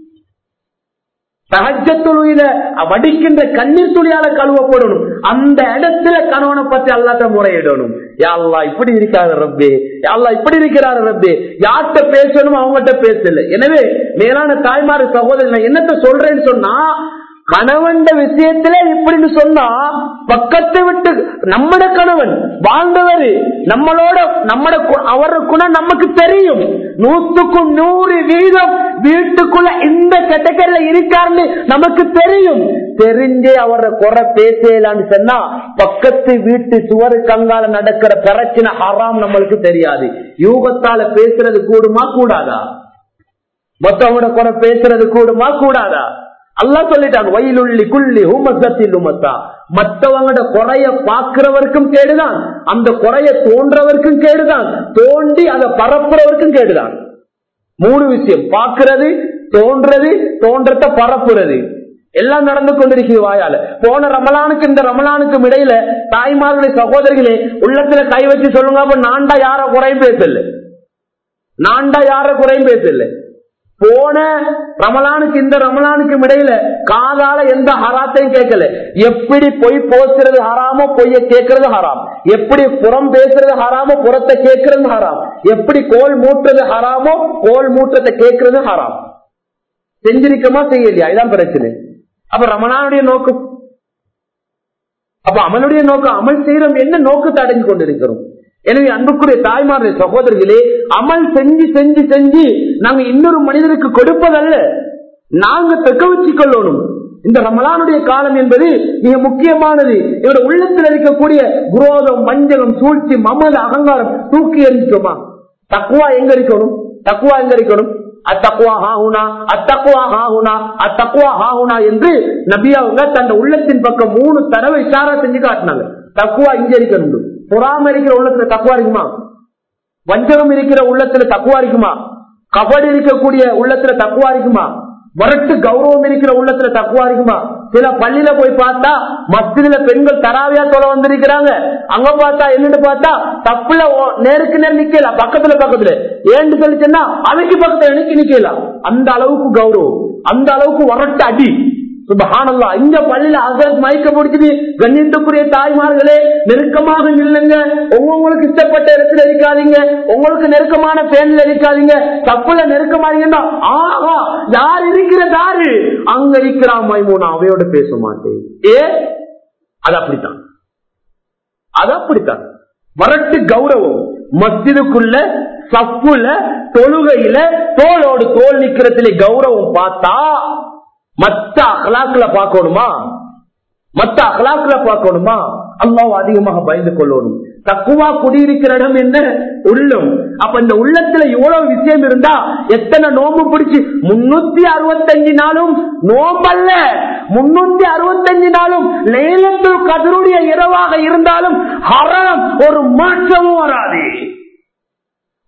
சகஜத்துழியில வடிக்கின்ற கண்ணீர் துளியால கழுவப்படணும் அந்த இடத்துல கணவனை பத்தி அல்லாட்ட முறையிடணும் யாழ்லா இப்படி இருக்காரு ரப்பே யாழ்லா இப்படி இருக்கிறாரு ரப்பே யார்கிட்ட பேசணும் அவங்ககிட்ட பேசல எனவே மேலான தாய்மாரு சகோதரி நான் என்னத்த சொல்றேன்னு சொன்னா கணவன் விஷயத்துல இப்படின்னு சொன்னா பக்கத்தை விட்டு நம்மட கணவன் வாழ்ந்தவர் நம்மளோட நம்மட அவர குணம் நமக்கு தெரியும் நூத்துக்கும் நூறு வீதம் வீட்டுக்குள்ள இந்த கேட்டகரியில இருக்காருன்னு நமக்கு தெரியும் தெரிஞ்சே அவர குறை பேசலான்னு சொன்னா பக்கத்து வீட்டு சுவரு கங்கால நடக்கிற பிரச்சனை ஹராம் நம்மளுக்கு தெரியாது யூகத்தால பேசுறது கூடுமா கூடாதா மத்தவங்களோட குறை பேசுறது கூடுமா கூடாதா அல்லா சொல்லிட்டாங்க வயலுள்ளி குள்ளி ஹுமசத்தில் உமத்தா மற்றவங்களோட குறைய பாக்குறவருக்கும் கேடுதான் அந்த குறைய தோன்றவருக்கும் கேடுதான் தோண்டி அதை பரப்புறவருக்கும் கேடுதான் மூணு விஷயம் பாக்குறது தோன்றது தோன்றத்தை பரப்புறது எல்லாம் நடந்து கொண்டிருக்கிறது வாயால போன ரமலானுக்கு இந்த ரமலானுக்கும் இடையில தாய்மார்களுடைய சகோதரிகளே உள்ளத்துல கை வச்சு சொல்லுங்க அப்ப நான்டா யார குறையும் பேசல நான்டா யார குறையும் பேசல போன ரமலானுக்கு இந்த ரமலானுக்கும் இடையில காதால எந்த ஹராத்தையும் கேட்கல எப்படி பொய் போசுறது ஹராமோ பொய்ய கேட்கறது ஹராம் எப்படி புறம் பேசுறது ஹராமோ புறத்தை கேட்கறது ஹராம் எப்படி கோல் மூட்டுறது ஹராமோ கோல் மூற்றத்தை கேட்கறது ஹராம் செஞ்சிருக்கமா செய்யலையா இதான் பிரச்சனை அப்ப ரமணானுடைய நோக்கம் அப்ப அமலுடைய நோக்கம் அமல் செய்யறோம் என்ன நோக்கத்தை அடைஞ்சு கொண்டிருக்கிறோம் எனவே அன்புக்குரிய தாய்மாருடைய சகோதரர்களே அமல் செஞ்சு செஞ்சு செஞ்சு நாங்க இன்னொரு மனிதனுக்கு கொடுப்பதல்ல நாங்க தக்க வச்சு கொள்ளணும் இந்த ரமலானுடைய காலம் என்பது மிக முக்கியமானது இவர உள்ளத்தில் இருக்கக்கூடிய குரோதம் வஞ்சகம் சூழ்ச்சி மமத அகங்காரம் தூக்கி எறிஞ்சிட்டோமா தக்குவா எங்க இருக்கணும் தக்குவா எங்க இருக்கணும் அத்தக்குவா ஹாஹுனா அத்தக்குவா ஹாஹுனா அத்தக்குவா ஹாஹுனா என்று நபி அவங்க தன் உள்ளத்தின் பக்கம் மூணு தடவை இஷாரா செஞ்சு காட்டினாங்க தக்குவா இங்க இருக்கணும் பொறாம இருக்கிற உள்ளத்துல தக்குவா இருக்குமா வஞ்சகம் இருக்கிற உள்ளத்துல தக்குவா இருக்குமா கபடி இருக்கக்கூடிய உள்ளத்துல தக்குவா இருக்குமா வரட்டு கௌரவம் இருக்கிற உள்ளத்துல தக்குவா இருக்குமா சில பள்ளியில போய் பார்த்தா மஸ்தில பெண்கள் தராவியா தொலை வந்திருக்கிறாங்க அங்க பார்த்தா என்னன்னு பார்த்தா தப்புல நேருக்கு நேரம் நிக்கல பக்கத்துல பக்கத்துல ஏன்னு சொல்லிச்சுன்னா அவைக்கு பக்கத்துல எனக்கு நிக்கலாம் அந்த அளவுக்கு கௌரவம் அந்த அளவுக்கு வரட்டு அடி சுபஹானல்லா இந்த பள்ளியில அசரத் மயக்க முடிச்சது கண்ணியத்துக்குரிய தாய்மார்களே நெருக்கமாக நில்லுங்க உங்களுக்கு இஷ்டப்பட்ட இடத்துல இருக்காதீங்க உங்களுக்கு நெருக்கமான பேன்ல இருக்காதீங்க தப்புல நெருக்கமாதீங்கன்னா ஆஹா யார் இருக்கிறதாரு அங்க இருக்கிறா மைமூனா அவையோட பேச மாட்டேன் ஏ அது அப்படித்தான் அது அப்படித்தான் வரட்டு கௌரவம் மஸ்ஜிதுக்குள்ள சப்புல தொழுகையில தோளோடு தோல் நிக்கிறதுல கௌரவம் பார்த்தா மத்த அகலாக்குல பார்க்கணுமா மத்த அகலாக்குல பார்க்கணுமா அல்லாவும் அதிகமாக பயந்து கொள்ளணும் தக்குவா குடியிருக்கிற இடம் என்ன உள்ளம் அப்ப இந்த உள்ளத்துல இவ்வளவு விஷயம் இருந்தா எத்தனை நோம்பு பிடிச்சு முன்னூத்தி அறுபத்தஞ்சு நாளும் நோம்பல்ல முன்னூத்தி அறுபத்தஞ்சு நாளும் லேலத்தில் கதருடைய இரவாக இருந்தாலும் ஹராம் ஒரு மாற்றமும் வராது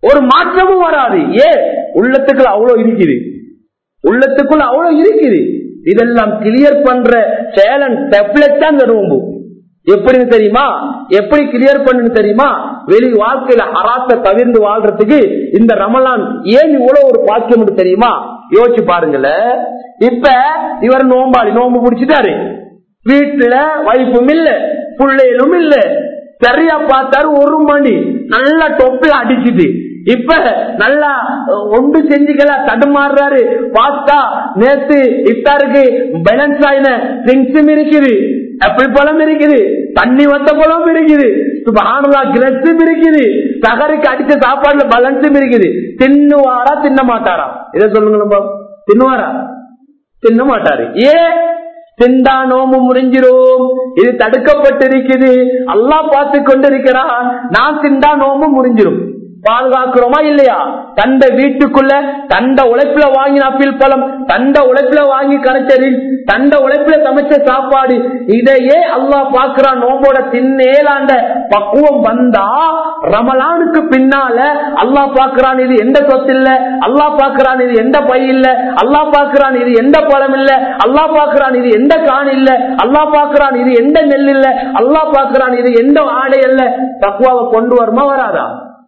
ஒரு மாற்றமும் வராது ஏன் உள்ளத்துக்குள்ள அவ்வளவு இருக்குது உள்ளத்துக்குள்ள அவ்வளவு இருக்குது இதெல்லாம் கிளியர் பண்ற சேலன் டெப்லெட் தான் இந்த நோம்பு எப்படின்னு தெரியுமா எப்படி கிளியர் பண்ணுன்னு தெரியுமா வெளி வாழ்க்கையில ஹராத்த தவிர்ந்து வாழ்றதுக்கு இந்த ரமலான் ஏன் இவ்வளவு ஒரு பாக்கியம் தெரியுமா யோசிச்சு பாருங்களேன் இப்ப இவர் நோம்பாளி நோம்பு பிடிச்சிட்டாரு வீட்டுல வைப்பும் இல்ல பிள்ளைகளும் இல்ல சரியா பார்த்தாரு ஒரு மணி நல்லா தொப்பில அடிச்சுது இப்ப நல்லா ஒன்று செஞ்சுக்கலாம் தடுமாறுறாரு பார்த்தா நேத்து இஃப்தாருக்கு பேலன்ஸ் ஆயின திங்ஸும் இருக்குது ஆப்பிள் பழம் இருக்குது தண்ணி வந்த பழம் இருக்குது சுபானுலா கிரஸும் இருக்குது சகருக்கு அடிச்ச சாப்பாடுல பேலன்ஸும் இருக்குது தின்னுவாரா தின்ன மாட்டாரா இதை சொல்லுங்களா தின்னுவாரா தின்ன மாட்டாரு ஏன் திண்டா நோம்பு முறிஞ்சிரும் இது தடுக்கப்பட்டிருக்குது அல்லா பார்த்து கொண்டிருக்கிறான் நான் திண்டா நோம்பு முறிஞ்சிரும் பாதுகாக்கிறோமா இல்லையா தண்ட வீட்டுக்குள்ள தண்ட உழைப்புல வாங்கின அப்பில் பழம் தண்ட உழைப்புல வாங்கி கரைச்சரில் தண்ட உழைப்புல சமைச்ச சாப்பாடு இதையே அல்லா பாக்குறான் நோம்போட தின்னேலாண்ட பக்குவம் வந்தா ரமலானுக்கு பின்னால அல்லா பாக்குறான் இது எந்த சொத்து இல்ல அல்லா பாக்குறான் இது எந்த பை இல்ல அல்லா பாக்குறான் இது எந்த பழம் இல்ல அல்லா பாக்குறான் இது எந்த கான் இல்ல அல்லா பாக்குறான் இது எந்த நெல் இல்ல அல்லா பாக்குறான் இது எந்த ஆடை அல்ல பக்குவாவை கொண்டு வருமா வராதா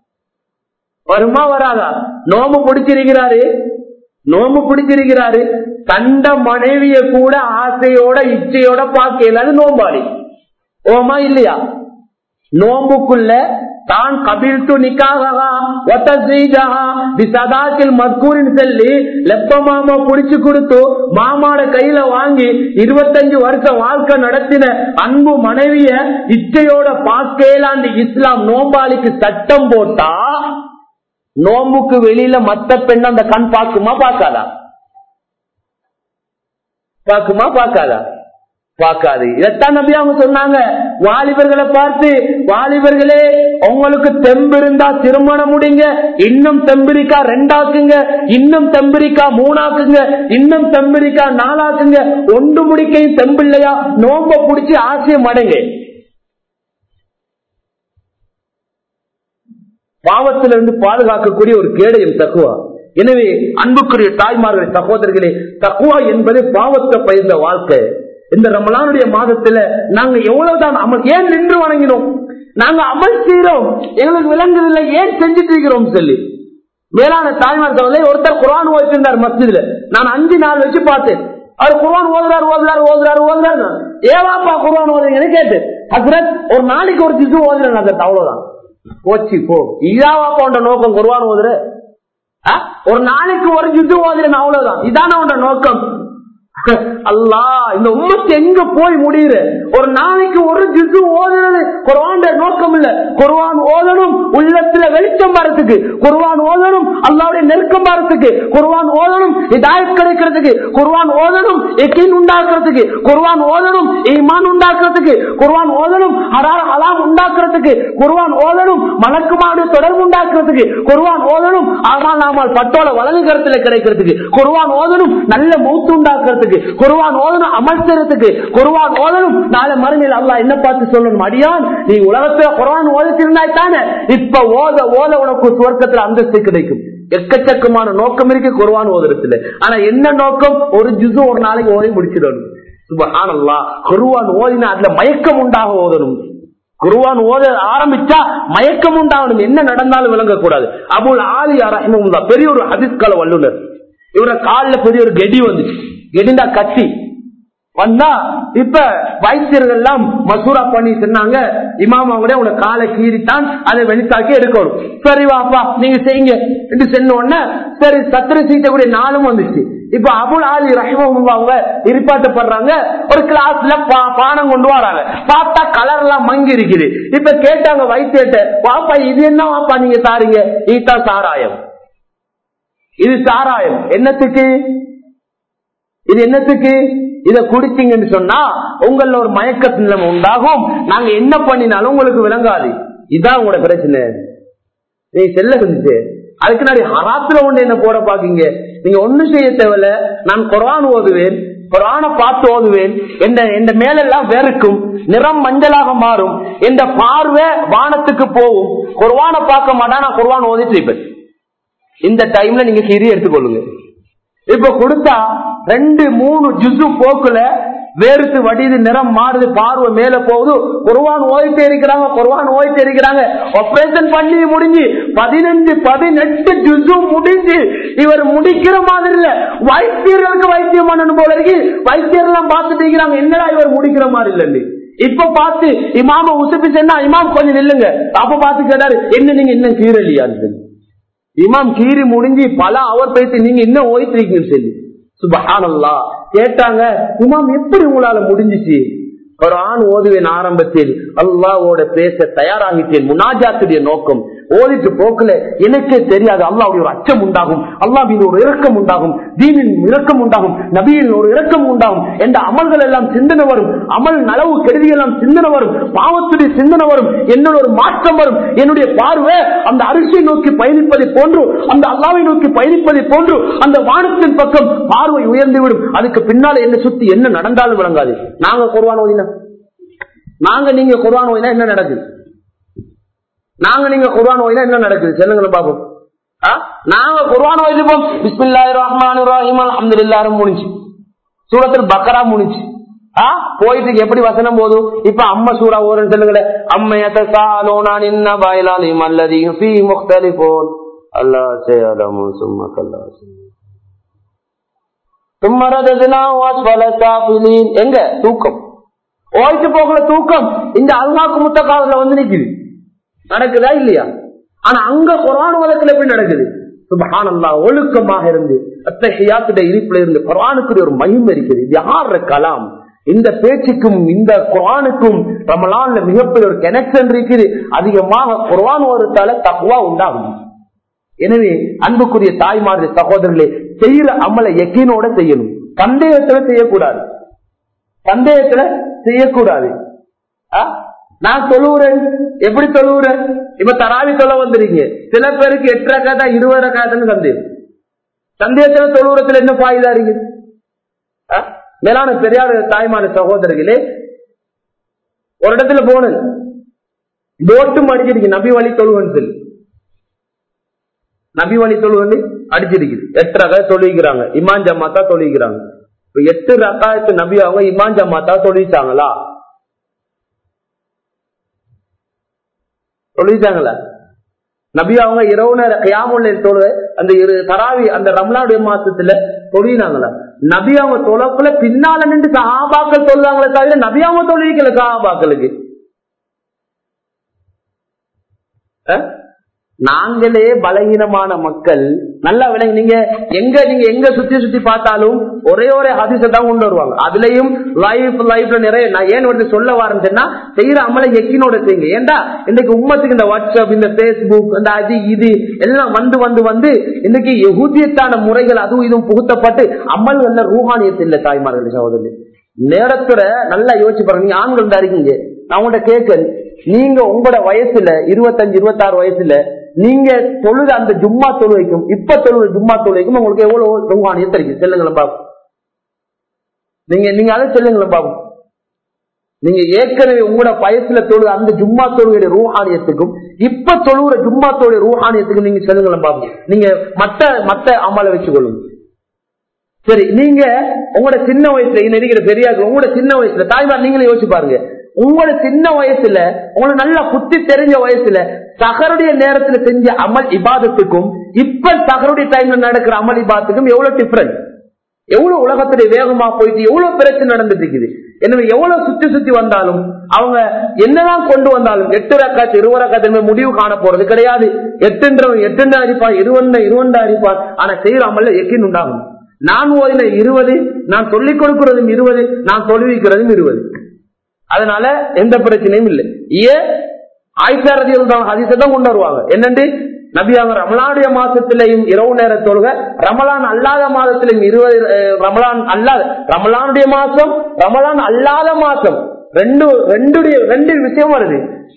வருமா வராதா நோம்பு பிடிச்சிருக்கிறாரு நோம்பு பிடிச்சிருக்கிறாரு தண்ட மனைவிய கூட ஆசையோட இச்சையோட பார்க்கல அது நோம்பாளி ஓமா இல்லையா நோம்புக்குள்ள தான் கபில்ட்டு நிக்காகா சதாக்கில் மத்கூரின் சொல்லி லெப்ப மாமா புடிச்சு கொடுத்து மாமாட கையில வாங்கி இருபத்தஞ்சு வருஷம் வாழ்க்கை நடத்தின அன்பு மனைவிய இச்சையோட பார்க்கலாண்டு இஸ்லாம் நோம்பாளிக்கு சட்டம் போட்டா நோம்புக்கு வெளியில மத்த பெண் அந்த கண் பாக்குமா பாக்காதா பாக்குமா பாக்காதா பார்க்காது இதைத்தான் நம்பி அவங்க சொன்னாங்க வாலிபர்களை பார்த்து வாலிபர்களே உங்களுக்கு தெம்பு இருந்தா திருமணம் முடிங்க இன்னும் தெம்பிரிக்கா ரெண்டாக்குங்க இன்னும் தெம்பிரிக்கா மூணாக்குங்க இன்னும் தெம்பிரிக்கா நாலாக்குங்க ஒன்று முடிக்கையும் தெம்பு இல்லையா நோம்ப புடிச்சு ஆசையம் அடைங்க பாவத்திலிருந்து பாதுகாக்கக்கூடிய ஒரு கேடயம் தக்குவா எனவே அன்புக்குரிய தாய்மார்களே சகோதரர்களே தக்குவா என்பது பாவத்தை பயிர்ந்த வாழ்க்கை இந்த ரமலானுடைய மாதத்துல நாங்க எவ்வளவுதான் அமல் ஏன் நின்று வணங்கினோம் நாங்க அமல் செய்யறோம் எங்களுக்கு விளங்குதில்லை ஏன் செஞ்சுட்டு இருக்கிறோம் சொல்லி மேலான தாய்மார் சகோதரே ஒருத்தர் குரான் ஓதிச்சிருந்தார் மஸ்ஜித்ல நான் அஞ்சு நாள் வச்சு பார்த்தேன் அவர் குரான் ஓதுறாரு ஓதுறாரு ஓதுறாரு ஓதுறாரு ஏவாப்பா குரான் ஓதுறீங்கன்னு கேட்டு ஹசரத் ஒரு நாளைக்கு ஒரு திசு ஓதுறேன் ஹசரத் அவ்வளவுதான் போச்சு போ இதாவா போன்ற நோக்கம் குருவான் ஓதுற ஒரு நாளைக்கு ஒரு ஜித்து ஓதுறேன் அவ்வளவுதான் இதான உண்ட நோக்கம் அல்லா இந்த உம்மத்து எங்க போய் முடியுற ஒரு நாளைக்கு ஒரு ஜிசு ஓதுறது குர்வான் நோக்கம் இல்ல குர்வான் ஓதணும் உள்ளத்துல வெளிச்சம் வரத்துக்கு குர்வான் ஓதணும் அல்லாவுடைய நெருக்கம் வரத்துக்கு குர்வான் ஓதணும் இதாயத் கிடைக்கிறதுக்கு குர்வான் ஓதணும் எக்கின் உண்டாக்குறதுக்கு குர்வான் ஓதணும் ஈமான் உண்டாக்குறதுக்கு குர்வான் ஓதணும் ஹரார் ஹலாம் உண்டாக்குறதுக்கு குர்வான் ஓதணும் மலக்குமாவுடைய தொடர்பு உண்டாக்குறதுக்கு குர்வான் ஓதணும் ஆனால் நாமல் பட்டோல வலது கருத்துல கிடைக்கிறதுக்கு குர்வான் ஓதணும் நல்ல மூத்து உண்டாக்குறதுக்கு குருவான் ஓதணும் அமல் செய்யறதுக்கு குருவான் ஓதணும் நாளை மறுமையில் அல்லா என்ன பார்த்து சொல்லணும் அடியான் நீ உலகத்துல குரான் ஓதிச்சிருந்தாய் தானே இப்ப ஓத ஓத உனக்கு சுவர்க்கத்துல அந்தஸ்து கிடைக்கும் எக்கச்சக்கமான நோக்கம் இருக்கு குருவான் ஓதுறதுல ஆனா என்ன நோக்கம் ஒரு ஜிசு ஒரு நாளைக்கு ஓதி முடிச்சிடணும் சுபஹானல்லா குருவான் ஓதினா அதுல மயக்கம் உண்டாக ஓதணும் குருவான் ஓத ஆரம்பிச்சா மயக்கம் உண்டாகணும் என்ன நடந்தாலும் விளங்கக்கூடாது அபுல் ஆலி அரஹமுல்லா பெரிய ஒரு ஹதிஸ்கால வல்லுனர் இவர காலில் பெரிய ஒரு கெடி வந்துச்சு கெடிந்தா கத்தி வந்தா இப்ப வைத்தியர்கள் எல்லாம் மசூரா பண்ணி சொன்னாங்க இமாம் அவங்களே உங்களை காலை கீறித்தான் அதை வெளித்தாக்கி எடுக்கணும் சரி வாப்பா நீங்க செய்யுங்க என்று சொன்ன உடனே சரி சத்திர சீட்டக்கூடிய நாளும் வந்துச்சு இப்ப அபுல் ஆலி ரஹிமம் அவங்க இருப்பாட்டப்படுறாங்க ஒரு கிளாஸ்ல பானம் கொண்டு வராங்க பார்த்தா கலர் எல்லாம் மங்கி இருக்குது இப்ப கேட்டாங்க வைத்தியத்தை வாப்பா இது என்ன வாப்பா நீங்க தாரீங்க இதுதான் சாராயம் இது சாராயம் என்னத்துக்கு இது என்னத்துக்கு இத குடிச்சீங்கன்னு சொன்னா உங்கள ஒரு மயக்க நிலைமை உண்டாகும் நாங்க என்ன பண்ணினாலும் உங்களுக்கு விளங்காது இதான் உங்களோட பிரச்சனை நீ செல்ல செஞ்சுட்டு அதுக்கு நான் ஹராத்துல ஒண்ணு என்ன போட பாக்கீங்க நீங்க ஒண்ணும் செய்ய தேவையில்ல நான் குரான் ஓதுவேன் குரான பார்த்து ஓதுவேன் எந்த எந்த மேலெல்லாம் வெறுக்கும் நிறம் மஞ்சளாக மாறும் எந்த பார்வை வானத்துக்கு போகும் குர்வான பார்க்க மாட்டா நான் குர்வான் ஓதிட்டு இருப்பேன் இந்த டைம்ல நீங்க கிரி எடுத்துக்கொள்ளுங்க இப்ப கொடுத்தா ரெண்டு மூணு ஜுசு போக்குல வேறுத்து வடிது நிறம் மாறுது பார்வை மேல போகுது குர்வான் ஓய்ட்டு இருக்கிறாங்க குர்வான் ஓய்ட்டு இருக்கிறாங்க ஆபரேஷன் பண்ணி முடிஞ்சு பதினஞ்சு பதினெட்டு ஜுசு முடிஞ்சு இவர் முடிக்கிற மாதிரி இல்ல வைத்தியர்களுக்கு வைத்தியம் பண்ணணும் போல இருக்கு வைத்தியர் எல்லாம் பார்த்துட்டு இருக்கிறாங்க என்னடா இவர் முடிக்கிற மாதிரி இல்லன்னு இப்ப பார்த்து இமாம உசுப்பி சென்னா இமாம் கொஞ்சம் நில்லுங்க அப்ப பார்த்து கேட்டாரு என்ன நீங்க இன்னும் கீரலியா இமாம் கீறி முடிஞ்சு பல அவர் பேசி நீங்க இன்னும் ஓய்த்திருக்கீங்கன்னு சொல்லி சுபஹானல்லா கேட்டாங்க இமாம் எப்படி உங்களால முடிஞ்சிச்சு ஒரு ஆண் ஓதுவேன் ஆரம்பத்தில் அல்லாவோட பேச தயாராகிட்டேன் முனாஜாத்துடைய நோக்கம் ஓதிட்டு போக்குல எனக்கே தெரியாது அல்லாவுடைய ஒரு அச்சம் உண்டாகும் அல்லாவின் ஒரு இரக்கம் உண்டாகும் தீனின் இரக்கம் உண்டாகும் நபியின் ஒரு இரக்கம் உண்டாகும் என்ற அமல்கள் எல்லாம் சிந்தனை வரும் அமல் நலவு கெடுதி எல்லாம் சிந்தனை வரும் பாவத்துடைய சிந்தனை வரும் என்னோட ஒரு மாற்றம் வரும் என்னுடைய பார்வை அந்த அரிசியை நோக்கி பயணிப்பதை போன்று அந்த அல்லாவை நோக்கி பயணிப்பதை போன்று அந்த வானத்தின் பக்கம் பார்வை உயர்ந்து விடும் அதுக்கு பின்னால என்ன சுத்தி என்ன நடந்தாலும் விளங்காது நாங்க குர்வான் ஓதினா நாங்க நீங்க குர்வான் ஓதினா என்ன நடக்குது நாங்க நீங்க குர்வான் ஓதினா என்ன நடக்குது சொல்லுங்களேன் பாப்போம் ஆ? நாங்க குர்வான் ஓதிப்போம் பிஸ்மில்லாஹி ரஹ்மான் ரஹீம் அல்ஹம்துலில்லாஹ் முடிஞ்சு சூரத்தில் பக்கரா முடிஞ்சு ஆ போயிட்டு எப்படி வசனம் போதும் இப்ப அம்மா சூரா ஓரன் சொல்லுங்களேன் அம்மையத்த சாலோனா நின்ன பாயிலாலி மல்லதி ஃபீ முக்தலிஃபோன் அல்லாஹ் சேயலமு சும்மா கல்லா எங்க தூக்கம் ஓய்த்து போகல தூக்கம் இந்த அல்ஹாக்கு முத்த காலத்துல வந்து நிக்குது நடக்குதா இல்லையா ஆனா அங்க குரான் வழக்கில் எப்படி நடக்குது சுபஹானல்லா ஒழுக்கமாக இருந்து அத்தகையாத்துடைய இருப்புல இருந்து குரானுக்கு ஒரு மகிமை இருக்குது இது யார கலாம் இந்த பேச்சுக்கும் இந்த குரானுக்கும் ரமலான்ல மிகப்பெரிய ஒரு கனெக்ஷன் இருக்குது அதிகமாக குரான் ஒருத்தால தக்குவா உண்டாகும் எனவே அன்புக்குரிய தாய்மார்கள் சகோதரர்களே செய்யற அமலை எக்கீனோட செய்யணும் சந்தேகத்துல செய்யக்கூடாது சந்தேகத்துல செய்யக்கூடாது ஆ? நான் தொழுவுறேன் எப்படி தொழுவுறேன் இப்ப தராவி தொலை வந்துருக்கீங்க சில பேருக்கு எட்டு ரக்காதா இருபது ரக்காதான்னு சந்தேகம் சந்தேகத்துல தொழுவுறத்துல என்ன பாயுதா இருக்கு ஆ? மேலான பெரியார் தாய்மான சகோதரர்களே ஒரு இடத்துல போனேன் போட்டும் அடிச்சிருக்கு நபி வழி தொழுவன் சொல்லி நபி வழி தொழுவன் அடிச்சிருக்குது எட்டு ரகா தொழுகிறாங்க இமான் ஜமாத்தா தொழுகிறாங்க இப்ப எட்டு ரகாயத்து நபி அவங்க இமான் ஜமாத்தா தொழுவிச்சாங்களா தொழுவிச்சாங்களா நபி அவங்க இரவு நேர கியாமுள்ள தொழு அந்த இரு தராவி அந்த ரம்லாவுடைய மாசத்துல தொழினாங்களா நபி அவங்க தொழக்குள்ள பின்னால நின்று சஹாபாக்கள் தொழுதாங்களே தவிர நபி அவங்க தொழுவிக்கல சஹாபாக்களுக்கு அஹ்? நாங்களே பலகீனமான மக்கள் நல்லா விளங்க நீங்க எங்க நீங்க எங்க சுத்தி சுத்தி பார்த்தாலும் ஒரே ஒரே ஹதீஸை தான் கொண்டு வருவாங்க அதுலயும் லைஃப் லைஃப்ல நிறைய நான் ஏன் வந்து சொல்ல வரேன்னா செய்யற அமலை எக்கினோட செய்யுங்க ஏன்டா இன்னைக்கு உம்மத்துக்கு இந்த வாட்ஸ்அப் இந்த பேஸ்புக் இந்த அது இது எல்லாம் வந்து வந்து வந்து இன்னைக்கு யகுதியத்தான முறைகள் அதுவும் இதுவும் புகுத்தப்பட்டு அமல்கள்ல ரூஹானியத்து இல்ல தாய்மார்கள் சகோதரி நேரத்துல நல்லா யோசிச்சு பாருங்க நீங்க ஆண்கள் தான் இருக்கீங்க நான் உங்கள்ட்ட கேட்கறேன் நீங்க உங்களோட வயசுல இருபத்தஞ்சு இருபத்தாறு வயசுல நீங்க தொழுத அந்த ஜும்மா தொழுவைக்கும் இப்ப தொழுத ஜும்மா தொழுவைக்கும் உங்களுக்கு எவ்வளவு ரூஹானியம் தெரியும் சொல்லுங்களேன் பாபு நீங்க நீங்க அதை சொல்லுங்களேன் பாபு நீங்க ஏற்கனவே உங்களோட வயசுல தொழு அந்த ஜும்மா தொழுகையுடைய ரூஹானியத்துக்கும் இப்ப தொழுகிற ஜும்மா தொழுகை ரூஹானியத்துக்கும் நீங்க சொல்லுங்களேன் பாபு நீங்க மத்த மத்த அமலை வச்சுக்கொள்ளுங்க சரி நீங்க உங்களோட சின்ன வயசுல இன்னும் இருக்கிற பெரியார்கள் உங்களோட சின்ன வயசுல தாய்மார் நீங்களே யோசிச்சு பாருங்க உங்களோட சின்ன வயசுல உங்களுக்கு நல்லா புத்தி தெரிஞ்ச வயசுல சகருடைய நேரத்துல செஞ்ச அமல் இபாதத்துக்கும் இப்ப சகருடைய டைம்ல நடக்கிற அமல் இபாதத்துக்கும் எவ்வளவு டிஃபரன்ஸ் எவ்வளவு உலகத்துடைய வேகமா போயிட்டு எவ்வளவு பிரச்சனை நடந்துட்டு இருக்குது எனவே எவ்வளவு சுத்தி சுத்தி வந்தாலும் அவங்க என்னதான் கொண்டு வந்தாலும் எட்டு ரக்காத்து இருபது ரக்காத்து முடிவு காண போறது கிடையாது எட்டுன்றவன் எட்டுண்டா அரிப்பான் இருவண்ட இருவண்டா அரிப்பான் ஆனா செய்யறாமல்ல எக்கின் உண்டாகும் நான் ஓதின இருபது நான் சொல்லிக் கொடுக்கிறதும் இருபது நான் தொழுவிக்கிறதும் இருபது அதனால எந்த பிரச்சனையும் இல்லை ஏன் ஆயிஷாரதியில் தான் ஹதீஸை தான் கொண்டு வருவாங்க என்னண்டு நபி அவங்க ரமலானுடைய மாசத்திலையும் இரவு நேர தொழுக ரமலான் அல்லாத மாதத்திலையும் இருபது அஹ், ரமலான் அல்லாத ரமலானுடைய மாசம் ரமலான் அல்லாத மாசம் ரெண்டு ரெண்டுடைய ரெண்டு விஷயம் வருது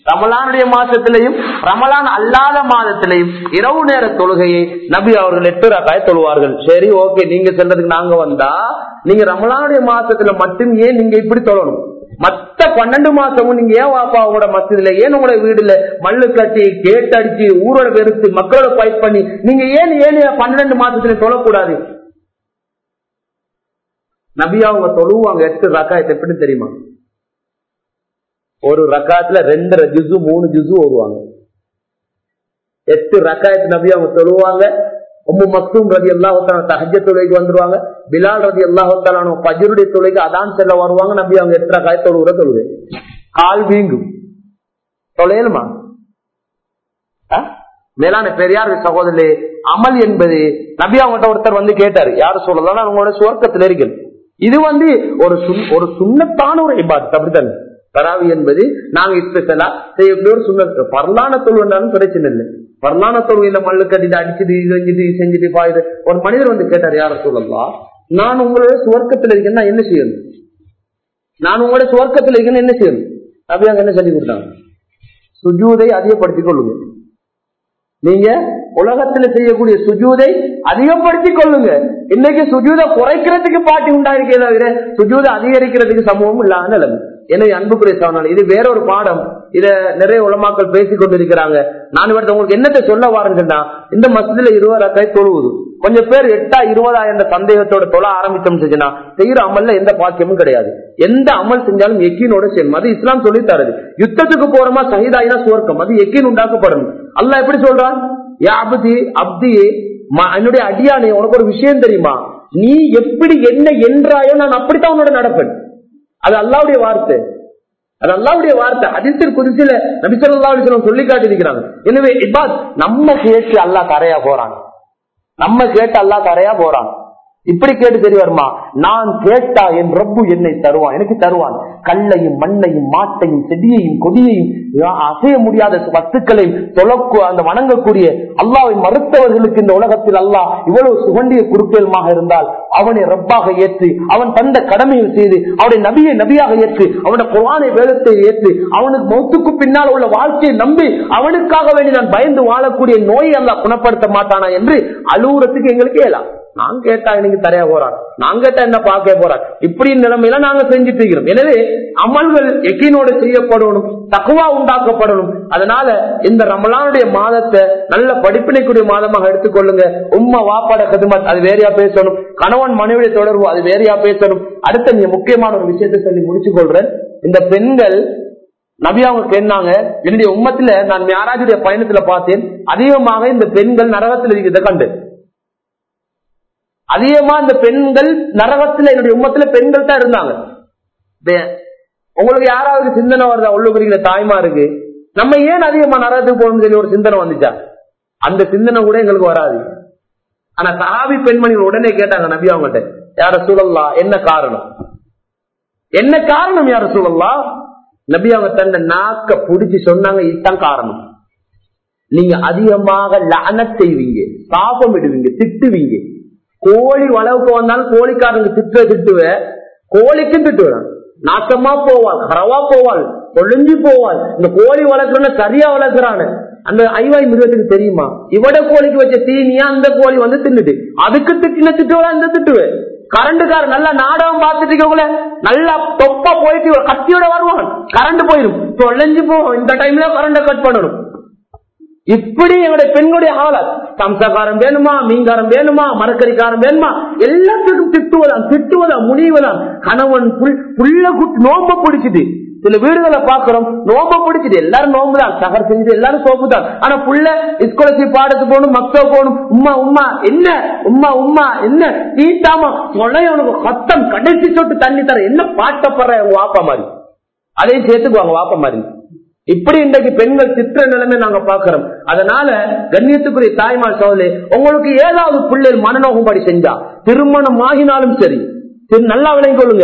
ரமலானுடைய மாசத்திலையும் ரமலான் அல்லாத மாதத்திலையும் இரவு நேர தொழுகையை நபி அவர்கள் எட்டு ரக்காய் தொழுவார்கள் சரி ஓகே நீங்க சொல்றதுக்கு நாங்க வந்தா நீங்க ரமலானுடைய மாசத்துல மட்டும் ஏன் நீங்க இப்படி தொழணும் மத்த பன்னெண்டு மாசமும் நீங்க ஏன் வாப்பா உங்களோட மசதில ஏன் உங்களோட வீடுல மல்லு கட்டி கேட்டடிச்சு ஊரோட வெறுத்து மக்களோட ஃபைட் பண்ணி நீங்க ஏன் ஏன் பன்னெண்டு மாசத்துல தொழக்கூடாது நபி அவங்க தொழுவாங்க எட்டு ரக்காயத்தை எப்படி தெரியுமா ஒரு ரக்காத்துல ரெண்டரை ஜுசு மூணு ஜுசு ஓடுவாங்க எட்டு ரக்காயத்து நபி அவங்க தொழுவாங்க உம்மு மக்தூம் ரதி அல்லாஹால தஹஜ தொழுகைக்கு வந்துருவாங்க பிலால் ரதி அல்லாஹால பஜருடைய தொழுகைக்கு அதான் செல்ல வருவாங்க நபி அவங்க எட்டு ரக்காய தொழுகிற தொழுகை கால் வீங்கும் தொலையலுமா மேலான பெரியார் சகோதரே அமல் என்பது நபி அவங்ககிட்ட ஒருத்தர் வந்து கேட்டாரு யாரு சொல்லலாம் அவங்களோட சுவர்க்கத்தில் இருக்கேன் இது வந்து ஒரு ஒரு சுண்ணத்தான ஒரு இபாத் அப்படித்தானே தராவி என்பது நாங்க ஸ்பெஷலா செய்யக்கூடிய ஒரு சுண்ண பரலான தொழுவண்டாலும் பிரச்சனை இல்லை பரலான தொழுவையில மல்லு கட்டிட்டு அடிச்சுட்டு செஞ்சுட்டு செஞ்சுட்டு பாயுது ஒரு மனிதர் வந்து கேட்டார் யார சொல்லலாம் நான் உங்களோட சுவர்க்கத்தில் இருக்கேன்னா என்ன செய்யணும் நான் உங்களோட சுவர்க்கத்தில் இருக்கேன்னு என்ன செய்யணும் அப்படி அங்க என்ன சொல்லி கொடுத்தாங்க சுஜூதை அதிகப்படுத்திக் கொள்ளுங்க நீங்க உலகத்துல செய்யக்கூடிய சுஜூதை அதிகப்படுத்திக் கொள்ளுங்க இன்னைக்கு சுஜூத குறைக்கிறதுக்கு பாட்டி உண்டாயிருக்கே தவிர சுஜூத அதிகரிக்கிறதுக்கு சமூகம் இல்லாத நிலைமை எனவே அன்புக்குரிய சவனால் இது வேற ஒரு பாடம் இத நிறைய உலமாக்கள் பேசிக் கொண்டிருக்கிறாங்க நான் இவர்த்த உங்களுக்கு என்னத்தை சொல்ல வாருங்கன்னா இந்த மசதில இருபதாயிரம் தொழுவுது கொஞ்சம் பேர் எட்டா இருபதா என்ற சந்தேகத்தோட தொழ ஆரம்பிச்சோம் செஞ்சுனா செய்யற அமல்ல எந்த பாக்கியமும் கிடையாது எந்த அமல் செஞ்சாலும் எக்கீனோட செய்யணும் அது இஸ்லாம் சொல்லி தருது யுத்தத்துக்கு போறோமா சகிதாயினா சுவர்க்கம் அது எக்கீன் உண்டாக்கப்படணும் அல்ல எப்படி சொல்றான் அப்தி அப்தியே என்னுடைய அடியானே உனக்கு ஒரு விஷயம் தெரியுமா நீ எப்படி என்ன என்றாயோ நான் அப்படித்தான் உன்னோட நடப்பேன் அது அல்லாவுடைய வார்த்தை அது அல்லாவுடைய வார்த்தை அதிர்த்தர் குதிச்சில நபிசல்லா சொல்லி காட்டிருக்கிறாங்க எனவே இபாத் நம்ம கேட்டு அல்லா தரையா போறாங்க நம்ம கேட்டு அல்லா தரையா போறாங்க இப்படி கேட்டு தெரிய வருமா நான் கேட்டா என் ரப்பு என்னை தருவான் எனக்கு தருவான் கல்லையும் மண்ணையும் மாட்டையும் செடியையும் கொடியையும் அசைய முடியாத வத்துக்களையும் தொழக்கு அந்த வணங்கக்கூடிய அல்லாவை மறுத்தவர்களுக்கு இந்த உலகத்தில் அல்லாஹ் இவ்வளவு சுகண்டிய குறுக்கேலுமாக இருந்தால் அவனை ரப்பாக ஏற்று அவன் தந்த கடமையை செய்து அவனுடைய நபியை நபியாக ஏற்று அவனுடைய குரானை வேதத்தை ஏற்று அவனுக்கு மௌத்துக்கு பின்னால் உள்ள வாழ்க்கையை நம்பி அவனுக்காக வேண்டி நான் பயந்து வாழக்கூடிய நோயை அல்லாஹ் குணப்படுத்த மாட்டானா என்று அலுவலத்துக்கு எங்களுக்கு இயலாம் நான் கேட்டா எனக்கு தரையா போறான் நான் கேட்டா என்ன பார்க்க போறான் இப்படி நிலைமையில நாங்க செஞ்சுட்டு இருக்கிறோம் எனவே அமல்கள் எக்கினோடு செய்யப்படணும் தக்குவா உண்டாக்கப்படணும் அதனால இந்த ரமலானுடைய மாதத்தை நல்ல படிப்பினைக்குரிய மாதமாக எடுத்துக்கொள்ளுங்க உம்மா வாப்பாட கதுமத் அது வேறையா பேசணும் கணவன் மனைவிய தொடர்பு அது வேறையா பேசணும் அடுத்த நீங்க முக்கியமான ஒரு விஷயத்தை சொல்லி முடிச்சு கொள்றேன் இந்த பெண்கள் நபி அவங்க கேட்டாங்க என்னுடைய உம்மத்துல நான் மியாராஜுடைய பயணத்துல பார்த்தேன் அதிகமாக இந்த பெண்கள் நரகத்தில் இருக்கிறத கண்டு அதிகமா இந்த பெண்கள் நரகத்துல என்னுடைய உம்மத்துல பெண்கள் தான் இருந்தாங்க உங்களுக்கு யாராவது சிந்தனை வருதா உள்ளுக்குறிக்கிற தாய்மா இருக்கு நம்ம ஏன் அதிகமா நரகத்துக்கு போகணும்னு சொல்லி ஒரு சிந்தனை வந்துச்சா அந்த சிந்தனை கூட எங்களுக்கு வராது ஆனா சஹாபி பெண்மணிகள் உடனே கேட்டாங்க நபி அவங்ககிட்ட யார சூழல்லா என்ன காரணம் என்ன காரணம் யார சூழல்லா நபி அவங்க தன்னை நாக்க புடிச்சு சொன்னாங்க இதுதான் காரணம் நீங்க அதிகமாக லன செய்வீங்க சாபம் விடுவீங்க திட்டுவீங்க கோழி வளவுக்கு வந்தாலும் கோழிக்காரங்க திட்டுவ திட்டுவ கோழிக்கும் திட்டுவான் நாசமா போவாள் கரவா போவாள் கொழிஞ்சு போவாள் இந்த கோழி வளர்க்கறன சரியா வளர்க்கிறான்னு அந்த ஐவாய் மிருகத்துக்கு தெரியுமா இவட கோழிக்கு வச்ச தீனியா அந்த கோழி வந்து தின்னுட்டு அதுக்கு திட்டின திட்டுவா இந்த திட்டுவே கரண்டுக்கார நல்லா நாடகம் பார்த்துட்டு இருக்கவங்கள நல்லா தொப்பா போயிட்டு கத்தியோட வருவான் கரண்ட் போயிடும் தொலைஞ்சு போவோம் இந்த டைம்ல கரண்ட கட் பண்ணணும் இப்படி எங்களுடைய பெண்களுடைய ஆளார் சம்சகாரம் வேணுமா மீன்காரம் வேணுமா மரக்கறிக்காரம் வேணுமா எல்லாத்துக்கும் திட்டுவதான் திட்டுவதான் முனிவதான் கணவன் புள்ள குட்டு நோம்ப பிடிச்சிட்டு சில வீடுகளை பாக்குறோம் நோம்ப பிடிச்சிட்டு எல்லாரும் நோம்பு தான் சகர் செஞ்சு எல்லாரும் சோப்பு தான் ஆனா புள்ள ஸ்காலர்ஷிப் பாடத்துக்கு போகணும் மக்தோ போகணும் உமா உமா என்ன உமா உமா என்ன தீட்டாம சொன்ன உனக்கு கத்தம் கடைசி சொட்டு தண்ணி தர என்ன பாட்டப்படுற உங்க வாப்பா மாதிரி அதையும் சேர்த்துக்குவாங்க வாப்பா மாதிரி இப்படி இன்றைக்கு பெண்கள் சித்திர நிலைமை நாங்க பாக்குறோம் அதனால கண்ணியத்துக்குரிய தாய்மார் சோதனை உங்களுக்கு ஏதாவது பிள்ளைகள் மனநோகும்படி செஞ்சா திருமணம் ஆகினாலும் சரி நல்லா விளங்கிக் கொள்ளுங்க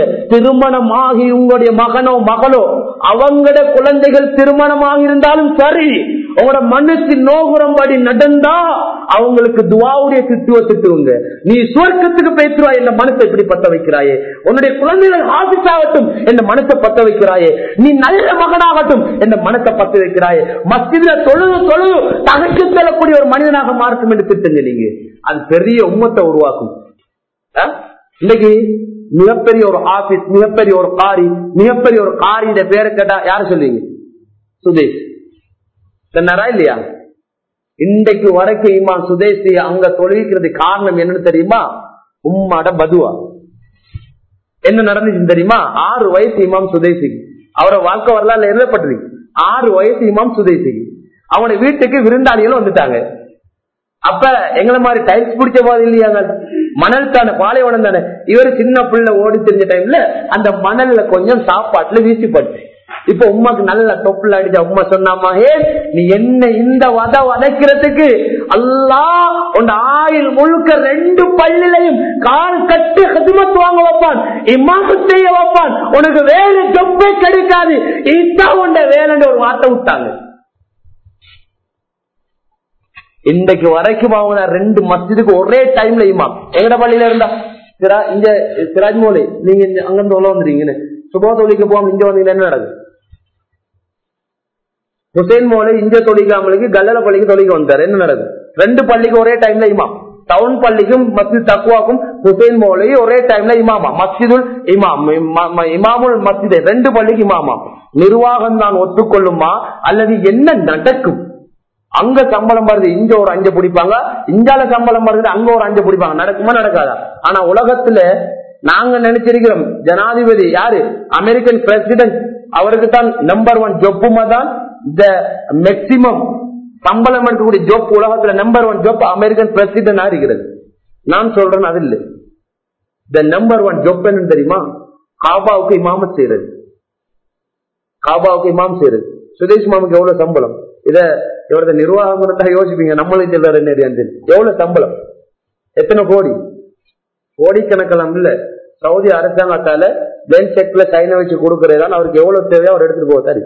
திருமணமாகி உங்களுடைய மகனோ மகளோ அவங்களோட குழந்தைகள் திருமணமாக இருந்தாலும் சரி உங்களோட மனசு நோகுறம்படி நடந்தா அவங்களுக்கு துவாவுடைய திட்டுவ திட்டுவங்க நீ சுவர்க்கத்துக்கு பேசுவா என்ன மனசை இப்படி பத்த வைக்கிறாயே உன்னுடைய குழந்தைகள் ஆபீஸ் ஆகட்டும் என்ன மனசை பத்த வைக்கிறாயே நீ நல்ல மகனாகட்டும் என்ன மனசை பத்த வைக்கிறாயே மஸ்ஜித்ல தொழுது தொழுது தகச்சு செல்லக்கூடிய ஒரு மனிதனாக மாறும் என்று திட்டுங்க நீங்க அது பெரிய உம்மத்தை உருவாக்கும் ஆ? இன்னைக்கு மிகப்பெரிய ஒரு ஆபீஸ் மிகப்பெரிய ஒரு காரி மிகப்பெரிய ஒரு காரியோட பேரை கேட்டா யாரு சொல்லுவீங்க சுதேஷ் சொன்னாரா இல்லையா இன்றைக்கு வரைக்கும் இமாம் சுதேசி அங்க தொழுவிக்கிறது காரணம் என்னன்னு தெரியுமா உம்மாட பதுவா என்ன நடந்துச்சு தெரியுமா ஆறு வயசு இமாம் சுதேசிக்கு அவரை வாழ்க்கை வரலாறு எழுதப்பட்டிருக்கு ஆறு வயசு இமாம் சுதேசிக்கு அவனுடைய வீட்டுக்கு விருந்தாளிகளும் வந்துட்டாங்க அப்ப எங்களை மாதிரி டைல்ஸ் பிடிச்ச போது இல்லையாங்க மணல் தானே பாலைவனம் தானே இவரு சின்ன பிள்ளை ஓடி தெரிஞ்ச டைம்ல அந்த மணல்ல கொஞ்சம் சாப்பாட்டுல வீசி பட்டு இப்ப உமாக்கு நல்ல தொப்புல அடிச்ச உமா சொன்னாமா ஹே நீ என்ன இந்த வத வதைக்கிறதுக்கு அல்லா உன் ஆயில் முழுக்க ரெண்டு பள்ளிலையும் கால் கட்டு ஹதுமத் வாங்க வைப்பான் இம்மாக்கு செய்ய வைப்பான் உனக்கு வேலை தொப்பே கிடைக்காது இதுதான் உண்ட வேலைன்னு ஒரு வார்த்தை விட்டாங்க இன்றைக்கு வரைக்கும் அவங்க ரெண்டு மஸ்ஜிதுக்கு ஒரே டைம்ல இமாம் எங்கட பள்ளியில இருந்தா சிரா இங்க சிராஜ் மோலி நீங்க இங்க அங்கிருந்து உள்ள வந்துருங்கன்னு சுபா தொழிலுக்கு போகாம இங்க வந்தீங்கன்னா என்ன நடக்குது ஹுசைன் மோலை இங்க தொழிக்காமலுக்கு கல்லல பள்ளிக்கு தொழிக்க வந்தார் என்ன நடக்குது ரெண்டு பள்ளிக்கு ஒரே டைம்ல இமாம் டவுன் பள்ளிக்கும் மஸ்ஜித் தக்குவாக்கும் ஹுசைன் மோலை ஒரே டைம்ல இமாமா மஸ்ஜிதுல் இமாம் ம- ம- இமாமுல் மஸ்ஜித் ரெண்டு பள்ளிக்கு இமாமா நிர்வாகம் தான் ஒத்துக்கொள்ளுமா அல்லது என்ன நடக்கும் அங்க சம்பளம் வருது இங்க ஒரு அஞ்சு பிடிப்பாங்க இஞ்சால சம்பளம் வருது அங்க ஒரு அஞ்சு பிடிப்பாங்க நடக்குமா நடக்காதா ஆனா உலகத்துல நாங்க நினைச்சிருக்கிறோம் ஜனாதிபதி யாரு அமெரிக்கன் பிரசிடென்ட் அவருக்கு தான் நம்பர் ஒன் ஜொப்புமா தான் இந்த மேக்சிமம் சம்பளம் எடுக்கக்கூடிய ஜோப் உலகத்துல நம்பர் ஒன் ஜோப் அமெரிக்கன் பிரசிடென்டா இருக்கிறது நான் சொல்றேன் அது இல்லை இந்த நம்பர் ஒன் ஜோப் என்னன்னு தெரியுமா காபாவுக்கு இமாமத் செய்யறது காபாவுக்கு இமாம் செய்யறது சுதேஷ் மாமுக்கு எவ்வளவு சம்பளம் இத இவரது நிர்வாகம் இருந்தா யோசிப்பீங்க நம்மளுக்கு சொல்றாரு என்ன தெரியாது. எவ்வளவு சம்பளம் எத்தனை கோடி கோடிக்கணக்கெல்லாம் இல்ல சவுதி அரசாங்கத்தால பென் செக்ல சைனை வச்சு கொடுக்கறதுதான் அவருக்கு எவ்வளவு தேவையோ அவர் எடுத்துட்டு போவாரு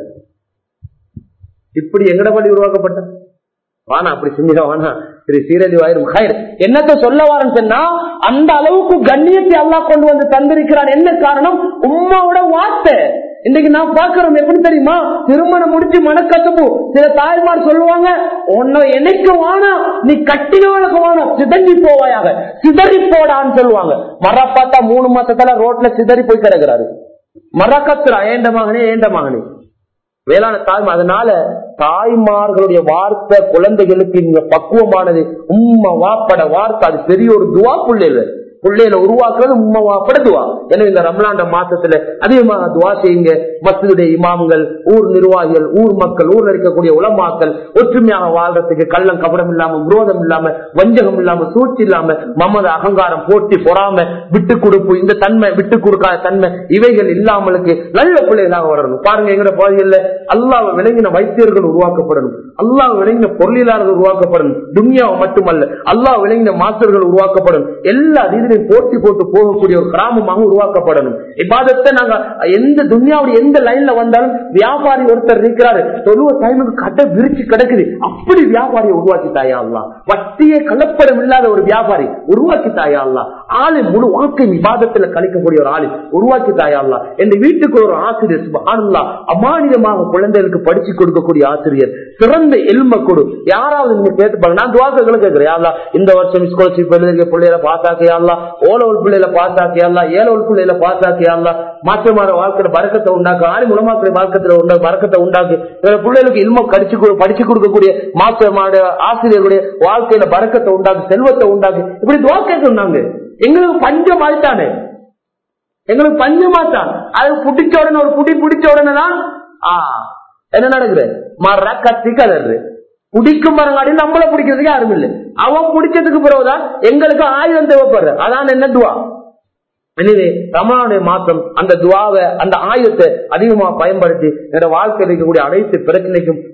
இப்படி எங்கட பள்ளி உருவாக்கப்பட்ட வானா அப்படி செஞ்சா வானா திரு சீரடி வாயிரும் ஹைர் என்னத்த சொல்ல வாரன்னு சொன்னா அந்த அளவுக்கு கண்ணியத்தை அல்லாஹ் கொண்டு வந்து தந்திருக்கிறான் என்ன காரணம் உம்மாவோட வார்த்தை இன்னைக்கு நான் பாக்குறோம் எப்படி தெரியுமா திருமணம் முடிச்சு மனக்கசப்பு சில தாய்மார் சொல்லுவாங்க உன்னை என்னைக்கு வானா நீ கட்டினவனுக்கு வானா சிதறி போவாயாக சிதறி போடான்னு சொல்லுவாங்க மர பார்த்தா மூணு மாசத்துல ரோட்ல சிதறி போய் கிடக்குறாரு மரக்கத்துறா ஏண்ட மகனே ஏண்ட மகனே வேளாண் தாய்மா அதனால தாய்மார்களுடைய வார்த்தை குழந்தைகளுக்கு நீங்க பக்குவமானது உம்மா வாப்பட வார்த்தை அது பெரிய ஒரு துவா புள்ளையில பிள்ளைகளை உருவாக்குறது உம்மா வாப்பட துவா எனவே இந்த ரம்லாண்ட மாசத்துல அதிகமாக துவா செய்யுங்க மசூடைய இமாம்கள் ஊர் நிர்வாகிகள் ஊர் மக்கள் ஊர்ல இருக்கக்கூடிய உலமாக்கள் ஒற்றுமையாக வாழ்றதுக்கு கள்ளம் கபடம் இல்லாம விரோதம் இல்லாம வஞ்சகம் இல்லாம சூழ்ச்சி இல்லாம மமத அகங்காரம் போட்டி பொறாம விட்டு கொடுப்பு இந்த தன்மை விட்டு கொடுக்காத தன்மை இவைகள் இல்லாமலுக்கு நல்ல பிள்ளைகளாக வரணும் பாருங்க எங்கட பகுதியில் அல்லாஹ் விளங்கின வைத்தியர்கள் உருவாக்கப்படணும் அல்லாஹ் விளங்கின பொருளியலாளர்கள் உருவாக்கப்படணும் துன்யாவை மட்டுமல்ல அல்லாஹ் விளங்கின மாஸ்டர்கள் உருவாக்கப்படணும் எல்லா ரீதியிலும் போட்டி போட்டு போகக்கூடிய ஒரு கிராமமாக உருவாக்கப்படணும் இப்பாதத்தை நாங்க எந்த துன்யாவுடைய எந்த லைன்ல வந்தாலும் வியாபாரி ஒருத்தர் இருக்கிறாரு தொழுவ டைமுக்கு கடை விரிச்சு கிடக்குது அப்படி வியாபாரியை உருவாக்கி தாயா அல்லா வட்டியே கலப்படம் இல்லாத ஒரு வியாபாரி உருவாக்கி தாயா அல்லா ஆளு முழு வாழ்க்கை விவாதத்துல கழிக்கக்கூடிய ஒரு ஆளு உருவாக்கி தாயா அல்லா என் வீட்டுக்கு ஒரு ஆசிரியர் சுபஹானல்லா அமானிதமாக குழந்தைகளுக்கு படிச்சு கொடுக்கக்கூடிய ஆசிரியர் சிறந்த எல்ம கொடு யாராவது நீங்க கேட்டு பாருங்க நான் துவாக்களை கேட்கிறேன் யாரா இந்த வருஷம் ஸ்காலர்ஷிப் எழுதிருக்க பிள்ளைகளை பாஸ் ஆக்கியாங்களா ஓலவல் பிள்ளைகளை பாஸ் ஆக்கியாங்களா ஏலவல் பிள்ளைகளை பாஸ் ஆக்கியாங்களா மாற்றமாற வாழ்க்கையில பறக்கத்தை உண்டாக்கு ஆணி மூலமாக்கிற வாழ்க்கத்துல உண்டா பறக்கத்தை உண்டாக்கு இவர பிள்ளைகளுக்கு இல்ம கடிச்சு கொடு- படிச்சு கொடுக்கக்கூடிய மாற்றமான ஆசிரியர்களுடைய வாழ்க்கையில பறக்கத்தை உண்டாக்கு செல்வத்தை உண்டாக்கு இப்படி துவா கேட்கணும் நாங்க எங்களுக்கு பஞ்சம் ஆயிட்டானே எங்களுக்கு பஞ்சமாத்தான் அது புடிச்ச உடனே ஒரு புடி பிடிச்ச உடனே தான் ஆ, என்ன நடக்குது மர கத்தி கலரு பிடிக்கும் மரங்காடி நம்மள பிடிக்கிறதுக்கு யாரும் இல்லை அவன் பிடிச்சதுக்கு பிறகுதான் எங்களுக்கு ஆயுதம் தேவைப்படுற அதான் என்ன துவா எனவே ரமணாவுடைய மாற்றம் அந்த துவாவை அந்த ஆயுதத்தை அதிகமா பயன்படுத்தி என்னோட வாழ்க்கையில் இருக்கக்கூடிய அனைத்து பிரச்சனைக்கும்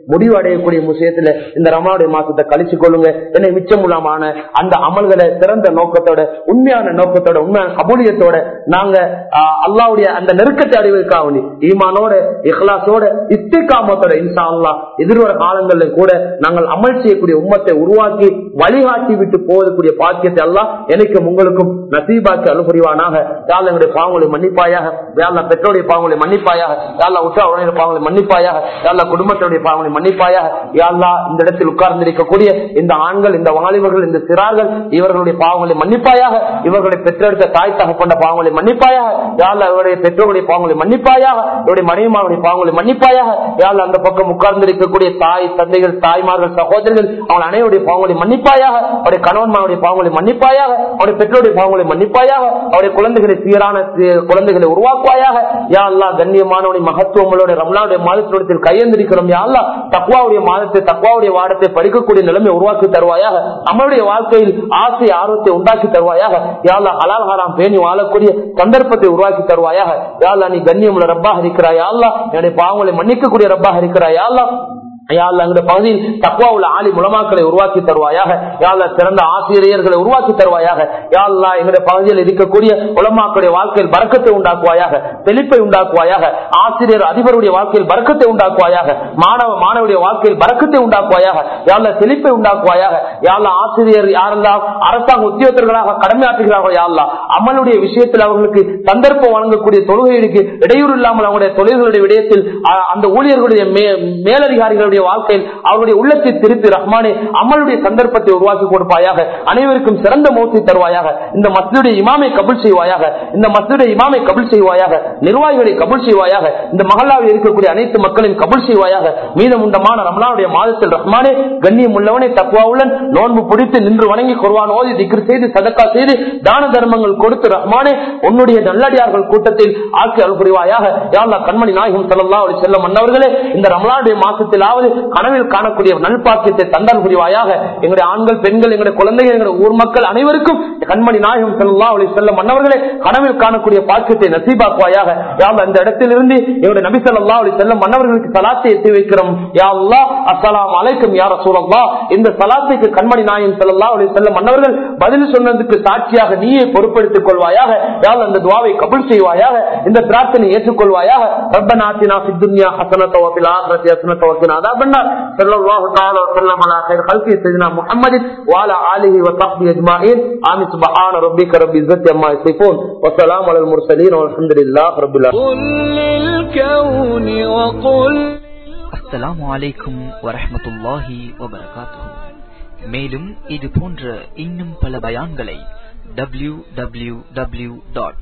முடிவு அடையக்கூடிய விஷயத்துல இந்த ரமலானுடைய மாசத்தை கழிச்சு கொள்ளுங்க என்னை மிச்சமுள்ளமான அந்த அமல்களை சிறந்த நோக்கத்தோட உண்மையான நோக்கத்தோட உண்மையான கபூலியத்தோட நாங்க ஆஹ், அல்லாவுடைய அந்த நெருக்கத்தை அடைவதற்காக வேண்டி ஈமானோட இஹ்லாசோட இஸ்திகாமத்தோட இன்சா அல்லாஹ் எதிர்வர காலங்களில் கூட நாங்கள் அமல் செய்யக்கூடிய உம்மத்தை உருவாக்கி வழிகாட்டி விட்டு போவதற்குரிய பாக்கியத்தை எல்லாம் எனக்கும் உங்களுக்கும் நசீபாக்கி அலுபுரிவானாக யாழ் எங்களுடைய பாவங்களை மன்னிப்பாயாக யாழ்லா பெற்றோருடைய பாவங்களை மன்னிப்பாயாக யாழ்லா உற்றா உடைய பாவங்களை மன்னிப்பாயாக யாழ்லா குடும்பத்தினுடைய பாவங்களை மன்னிப்பாயாக யாழ்லா இந்த இடத்தில் உட்கார்ந்திருக்கக்கூடிய இந்த ஆண்கள் இந்த வாலிபர்கள் இந்த சிறார்கள் இவர்களுடைய பாவங்களை மன்னிப்பாயாக இவர்களை பெற்றெடுத்த தாய் தகப்பண்ட பாவங்களை மன்னிப்பாயாக யாழ்லா இவருடைய பெற்றோருடைய பாவங்களை மன்னிப்பாயாக இவருடைய மனைவிமாருடைய பாவங்களை மன்னிப்பாயாக யாழ்லா அந்த பக்கம் உட்கார்ந்திருக்கக்கூடிய தாய் தந்தைகள் தாய்மார்கள் சகோதரர்கள் அவன் அனைவருடைய பாவங்களை மன்னிப்பாயாக அவருடைய கணவன்மாருடைய பாவங்களை மன்னிப்பாயாக அவருடைய பெற்றோருடைய பாவங்களை மன்னிப்பாயாக அவருடைய குழந்தைகளை சீரான சி- குழந்தைகளை உருவாக்குவாயாக யா அல்லா கண்ணியமானவனை மகத்துவங்களோட ரம்லாவுடைய மாதத்தினத்தில் கையெந்திரிக்கிறோம் யா அல்லா தக்குவாவுடைய மாதத்தை தக்குவாவுடைய வாடத்தை படிக்கக்கூடிய நிலைமை உருவாக்கி தருவாயாக நம்மளுடைய வாழ்க்கையில் ஆசை ஆர்வத்தை உண்டாக்கி தருவாயாக யா அல்லா ஹலால் ஹராம் பேணி வாழக்கூடிய சந்தர்ப்பத்தை உருவாக்கி தருவாயாக யா அல்லா நீ கண்ணியமுள்ள ரப்பாக இருக்கிறாய் யா அல்லா என்னுடைய பாவங்களை மன்னிக்கக்கூடிய ரப்பாக இருக்கிறாய் யா அல்லா எங்களுடைய பகுதியில் தக்குவா உள்ள ஆலி முலமாக்களை உருவாக்கி தருவாயாக யாழ்லா சிறந்த ஆசிரியர்களை உருவாக்கி தருவாயாக யாழ்லா எங்களுடைய பகுதியில் இருக்கக்கூடிய உலமாக்களுடைய வாழ்க்கையில் பறக்கத்தை உண்டாக்குவாயாக செழிப்பை உண்டாக்குவாயாக ஆசிரியர் அதிபருடைய வாழ்க்கையில் பறக்கத்தை உண்டாக்குவாயாக மாணவ மாணவருடைய வாழ்க்கையில் பறக்கத்தை உண்டாக்குவாயாக யாழ்லா செழிப்பை உண்டாக்குவாயாக யாழ்லா ஆசிரியர் யாரெல்லாம் அரசாங்க உத்தியோகத்தர்களாக கடமையாற்றுகிறார்கள் யாழ்லா அமலுடைய விஷயத்தில் அவர்களுக்கு சந்தர்ப்பம் வழங்கக்கூடிய தொழுகைகளுக்கு இடையூறு இல்லாமல் அவங்களுடைய தொழில்களுடைய விடயத்தில் அ- அந்த ஊழியர்களுடைய மே- மேலதிகாரிகளுடைய வாழ்க்கையில் அவருடைய உள்ளத்தை திருப்பி ரஹ்மானே அமலுடைய சந்தர்ப்பத்தை உருவாக்கி கொடுப்பாயாக அனைவருக்கும் சிறந்த மௌத்தை தருவாயாக இந்த மஸ்ஜிடைய இமாமை கபுல் செய்வாயாக இந்த மஸ்ஜிடைய இமாமை கபுல் செய்வாயாக நிர்வாகிகளை கபுல் செய்வாயாக இந்த மகளாவில் இருக்கக்கூடிய அனைத்து மக்களையும் கபுல் செய்வாயாக மீதமுண்டமான ரமலானுடைய மாதத்தில் ரஹ்மானே கண்ணியம் உள்ளவனே தக்குவாவுடன் நோன்பு பிடித்து நின்று வணங்கி கொள்வான் ஓதி திக்ர் செய்து சதக்கா செய்து தான தர்மங்கள் கொடுத்து ரஹ்மானே உன்னுடைய நல்லடியார்கள் கூட்டத்தில் ஆக்கி அல்புரிவாயாக யாழ்லா கண்மணி நாயகம் செல்லல்லா அவளை செல்ல மன்னவர்களே இந்த ரமலானுடைய மாசத்திலாவது கனவில் காணக்கூடிய நல்பாக்கியத்தை தந்தால் புரிவாயாக எங்களுடைய ஆண்கள் பெண்கள் எங்களுடைய குழந்தைகள் எங்களுடைய ஊர் மக்கள் அனைவருக்கும் கண்மணி நாயகம் செல்லல்லா அவளை செல்ல மன்னவர்களே கனவில் காணக்கூடிய பாக்கியத்தை நசீபாக்குவாயாக யாழ் அந்த இடத்திலிருந்து எங்களுடைய நபி ஸல்லல்லாஹு அலைஹி வஸல்லம் மன்னவர்களுக்கு சலாத்தை எத்தி வைக்கிறோம் யா அல்லாஹ் அஸ்ஸலாமு அலைக்கும் யா ரசூலல்லாஹ் இந்த சலாத்துக்கு கண்மணி நாயகம் ஸல்லல்லாஹு அலைஹி வஸல்லம் மன்னவர்கள் பதில் சொன்னதுக்கு சாட்சியாக நீயே பொறுப்பெடுத்துக் கொள்வாயாக யாழ் அந்த துவாவை கபூல் செய்வாயாக இந்த பிரார்த்தனை ஏற்றுக்கொள்வாயாக ரப்பனா ஆத்தினா ஃபித் துன்யா ஹஸனத வ ஃபில் ஆখিরাতি ஹஸனத வ கினா அதாபன்னார் ஸல்லல்லாஹு தஆலா வ ஸல்லம் அலா கைர் خلقه سيدنا محمد وعلى اله وصحبه اجمعين آمين سبحان ربك رب العزة عما يصفون وسلام على المرسلين والحمد لله رب العالمين قل للكون وقل அஸ்ஸலாமு அலைக்கும் வரஹ்மத்துல்லாஹி வபரகாத்துஹு மேலும் இது போன்ற இன்னும் பல பயான்களை டபிள்யூ டபிள்யூ டபிள்யூ டாட்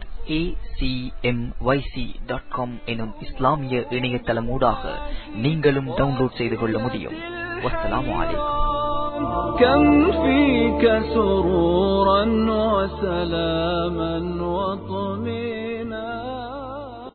எனும் இஸ்லாமிய இணையதளமூடாக நீங்களும் டவுன்லோட் செய்து கொள்ள முடியும் வஸ்ஸலாமு அலைக்கும் كم فيك سرورا وسلاما وطمئنا